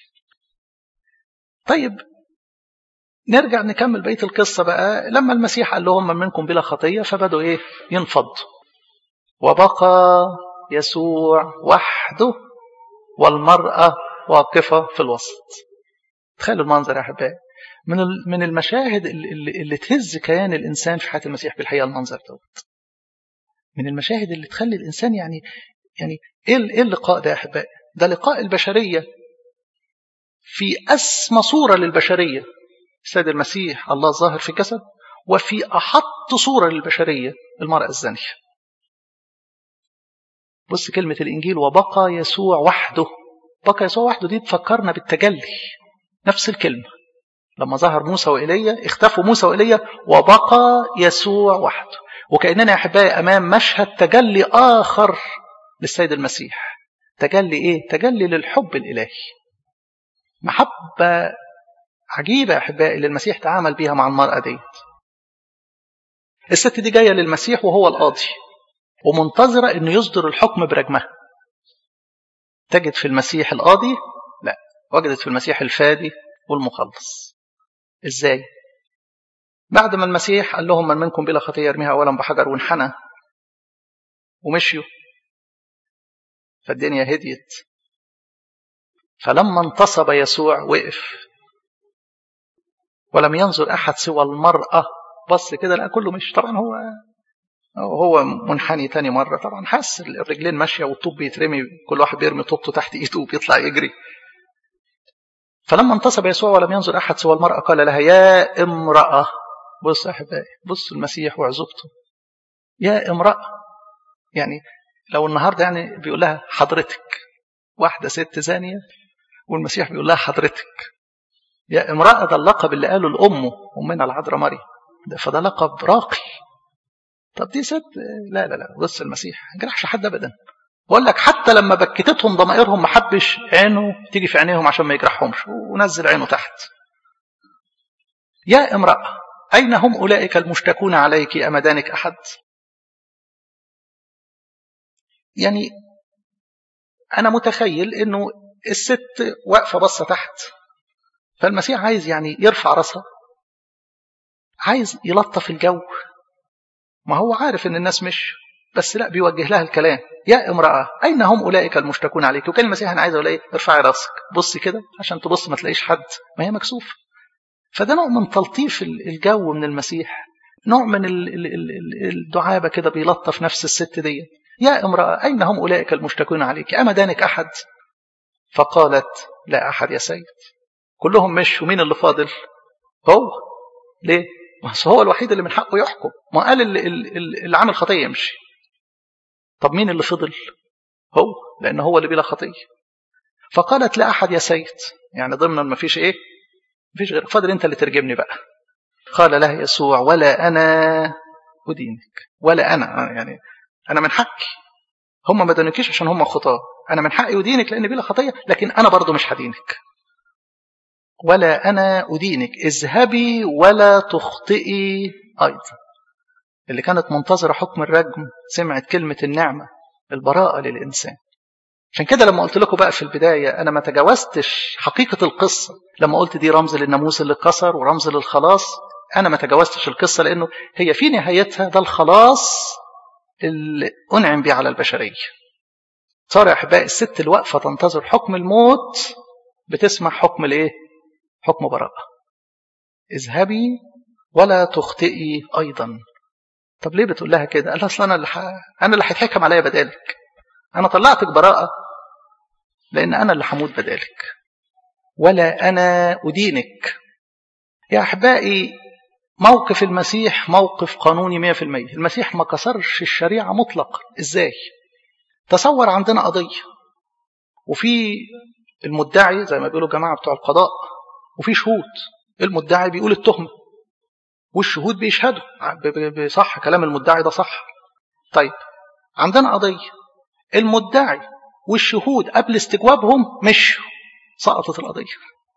طيب نرجع نكمل بقيه القصه بقى لما المسيح قال لهم من منكم بلا خطيه فبدوا ايه ينفضوا وبقى يسوع وحده والمراه واقفه في الوسط تخيلوا المنظر يا احبائي من من المشاهد اللي, اللي تهز كيان الانسان في حياه المسيح بالحقيقه المنظر دوت من المشاهد اللي تخلي الانسان يعني يعني ايه ايه اللقاء ده يا احبائي ده لقاء البشريه في اسمى صوره للبشريه السيد المسيح الله ظاهر في جسد وفي أحط صورة للبشرية المرأة الزانية بص كلمة الإنجيل وبقى يسوع وحده بقى يسوع وحده دي تفكرنا بالتجلي نفس الكلمة لما ظهر موسى وإيليا اختفوا موسى وإيليا وبقى يسوع وحده وكأننا يا أحبائي أمام مشهد تجلي آخر للسيد المسيح تجلي إيه؟ تجلي للحب الإلهي محبة عجيبة يا أحبائي اللي المسيح تعامل بيها مع المرأة ديت الست دي جاية للمسيح وهو القاضي ومنتظرة أنه يصدر الحكم برجمها تجد في المسيح القاضي لا وجدت في المسيح الفادي والمخلص ازاي بعد ما المسيح قال لهم من منكم بلا خطيه يرميها اولا بحجر وانحنى ومشيوا فالدنيا هديت فلما انتصب يسوع وقف ولم ينظر احد سوى المراه بص كده لا كله مش طبعا هو هو منحني تاني مرة طبعا حس الرجلين ماشية والطوب بيترمي كل واحد بيرمي طوبته تحت ايده وبيطلع يجري فلما انتصب يسوع ولم ينظر أحد سوى المرأة قال لها يا امرأة بص يا أحبائي بص المسيح وعزوبته يا امرأة يعني لو النهاردة يعني بيقول لها حضرتك واحدة ست زانية والمسيح بيقول لها حضرتك يا امرأة ده اللقب اللي قاله لأمه أمنا العذراء مريم ده فده لقب راقي طب دي ست لا لا لا بص المسيح ما جرحش حد ابدا بقول لك حتى لما بكتتهم ضمائرهم ما حبش عينه تيجي في عينيهم عشان ما يجرحهمش ونزل عينه تحت يا امرأة أين هم أولئك المشتكون عليك أمدانك أحد يعني أنا متخيل أنه الست واقفة بصة تحت فالمسيح عايز يعني يرفع راسها عايز يلطف الجو ما هو عارف ان الناس مش بس لا بيوجه لها الكلام يا امرأة أين هم أولئك المشتكون عليك وكان المسيح أنا عايز أقول إيه ارفعي راسك بصي كده عشان تبص ما تلاقيش حد ما هي مكسوفة فده نوع من تلطيف الجو من المسيح نوع من الدعابة كده بيلطف نفس الست دي يا امرأة أين هم أولئك المشتكون عليك أما دانك أحد فقالت لا أحد يا سيد كلهم مشوا مين اللي فاضل هو ليه بس هو الوحيد اللي من حقه يحكم ما قال اللي, اللي عامل خطيه يمشي طب مين اللي فضل هو لان هو اللي بلا خطيه فقالت لا احد يا سيد يعني ضمنا ما فيش ايه مفيش غير فاضل انت اللي ترجمني بقى قال له يسوع ولا انا ادينك ولا انا يعني انا من حقي هم ما دانكيش عشان هم خطاه انا من حقي ادينك لان بلا خطيه لكن انا برضو مش هدينك ولا أنا أدينك اذهبي ولا تخطئي أيضا اللي كانت منتظرة حكم الرجم سمعت كلمة النعمة البراءة للإنسان عشان كده لما قلت لكم بقى في البداية أنا ما تجاوزتش حقيقة القصة لما قلت دي رمز للناموس اللي اتكسر ورمز للخلاص أنا ما تجاوزتش القصة لأنه هي في نهايتها ده الخلاص اللي أنعم بيه على البشرية صار يا أحبائي الست الواقفة تنتظر حكم الموت بتسمع حكم الإيه؟ حكم براءة اذهبي ولا تخطئي أيضا طب ليه بتقول لها كده قال أصلا أنا اللي ح... أنا اللي هيتحكم عليا بدالك أنا طلعتك براءة لأن أنا اللي هموت بدالك ولا أنا أدينك يا أحبائي موقف المسيح موقف قانوني 100% المسيح ما كسرش الشريعة مطلقا إزاي تصور عندنا قضية وفي المدعي زي ما بيقولوا جماعة بتوع القضاء وفي شهود المدعي بيقول التهمة والشهود بيشهدوا بصح كلام المدعي ده صح طيب عندنا قضية المدعي والشهود قبل استجوابهم مشوا سقطت القضية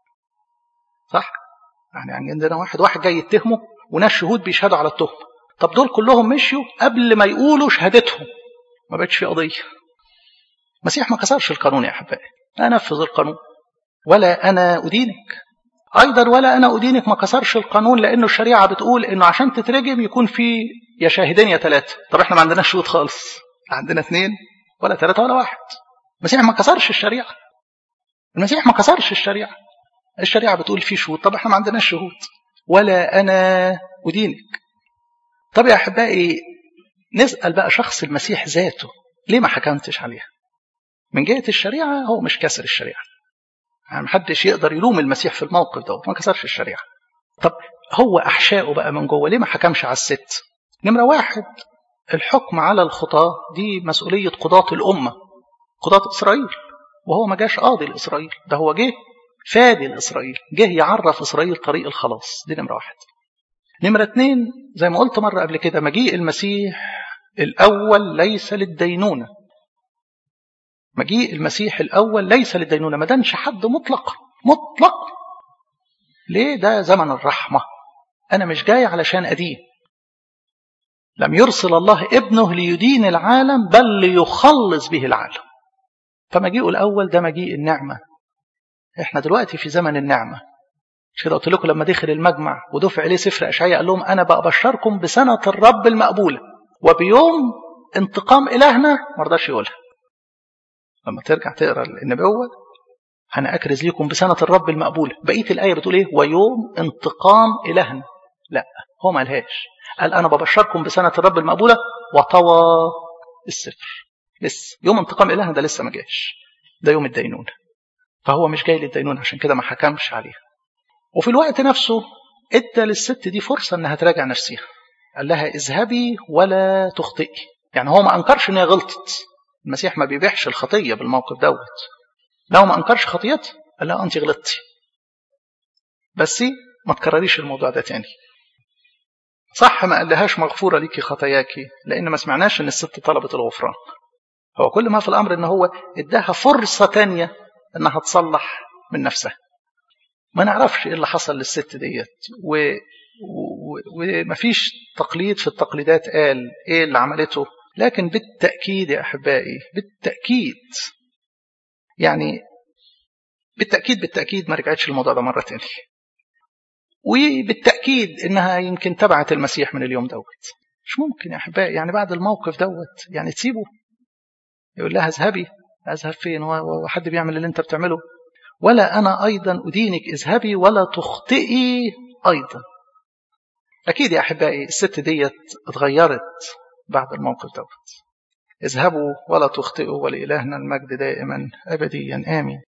صح يعني عندنا واحد واحد جاي يتهمه وناس شهود بيشهدوا على التهمة طب دول كلهم مشوا قبل ما يقولوا شهادتهم ما بقتش في قضية المسيح ما كسرش القانون يا أحبائي أنفذ القانون ولا أنا أدينك أيضا ولا أنا أدينك ما كسرش القانون لأنه الشريعة بتقول إنه عشان تترجم يكون في يا شاهدين يا ثلاثة طب إحنا ما عندناش شهود خالص عندنا اثنين ولا ثلاثة ولا واحد المسيح ما كسرش الشريعة المسيح ما كسرش الشريعة الشريعة بتقول في شهود طب إحنا ما عندناش شهود ولا أنا أدينك طب يا أحبائي نسأل بقى شخص المسيح ذاته ليه ما حكمتش عليها من جهة الشريعة هو مش كسر الشريعة يعني محدش يقدر يلوم المسيح في الموقف ده ما كسرش الشريعة طب هو أحشائه بقى من جوه ليه ما حكمش على الست نمرة واحد الحكم على الخطاة دي مسؤولية قضاة الأمة قضاة إسرائيل وهو ما جاش قاضي لإسرائيل ده هو جه فادي لإسرائيل جه يعرف إسرائيل طريق الخلاص دي نمرة واحد نمرة اتنين زي ما قلت مرة قبل كده مجيء المسيح الأول ليس للدينونة مجيء المسيح الأول ليس للدينونة ما دانش حد مطلق مطلق ليه ده زمن الرحمة أنا مش جاي علشان أدين لم يرسل الله ابنه ليدين العالم بل ليخلص به العالم فمجيئه الأول ده مجيء النعمة احنا دلوقتي في زمن النعمة مش كده قلت لكم لما دخل المجمع ودفع عليه سفر أشعياء قال لهم أنا بأبشركم بسنة الرب المقبولة وبيوم انتقام إلهنا ما رضاش يقولها لما ترجع تقرا النبوة أنا أكرز لكم بسنة الرب المقبولة بقية الآية بتقول إيه ويوم انتقام إلهنا لا هو ما قالهاش قال أنا ببشركم بسنة الرب المقبولة وطوى السفر لسه يوم انتقام إلهنا ده لسه ما جاش ده يوم الدينونة فهو مش جاي للدينونة عشان كده ما حكمش عليها وفي الوقت نفسه ادى للست دي فرصة انها تراجع نفسها قال لها اذهبي ولا تخطئي يعني هو ما انكرش ان هي غلطت المسيح ما بيبيحش الخطية بالموقف دوت لو ما انكرش خطيتها قال لها انت غلطتي بس ما تكرريش الموضوع ده تاني صح ما قالهاش مغفورة ليكي خطاياكي لان ما سمعناش ان الست طلبت الغفران هو كل ما في الامر ان هو اداها فرصة تانية انها تصلح من نفسها ما نعرفش ايه اللي حصل للست ديت و... و... ومفيش تقليد في التقليدات قال ايه اللي عملته لكن بالتأكيد يا أحبائي بالتأكيد يعني بالتأكيد بالتأكيد ما رجعتش الموضوع ده مرة تانية وبالتأكيد إنها يمكن تبعت المسيح من اليوم دوت مش ممكن يا أحبائي يعني بعد الموقف دوت يعني تسيبه يقول لها اذهبي أذهب فين وحد بيعمل اللي أنت بتعمله ولا أنا أيضا أدينك اذهبي ولا تخطئي أيضا أكيد يا أحبائي الست ديت اتغيرت بعد الموقف دوت اذهبوا ولا تخطئوا ولإلهنا المجد دائما أبديا آمين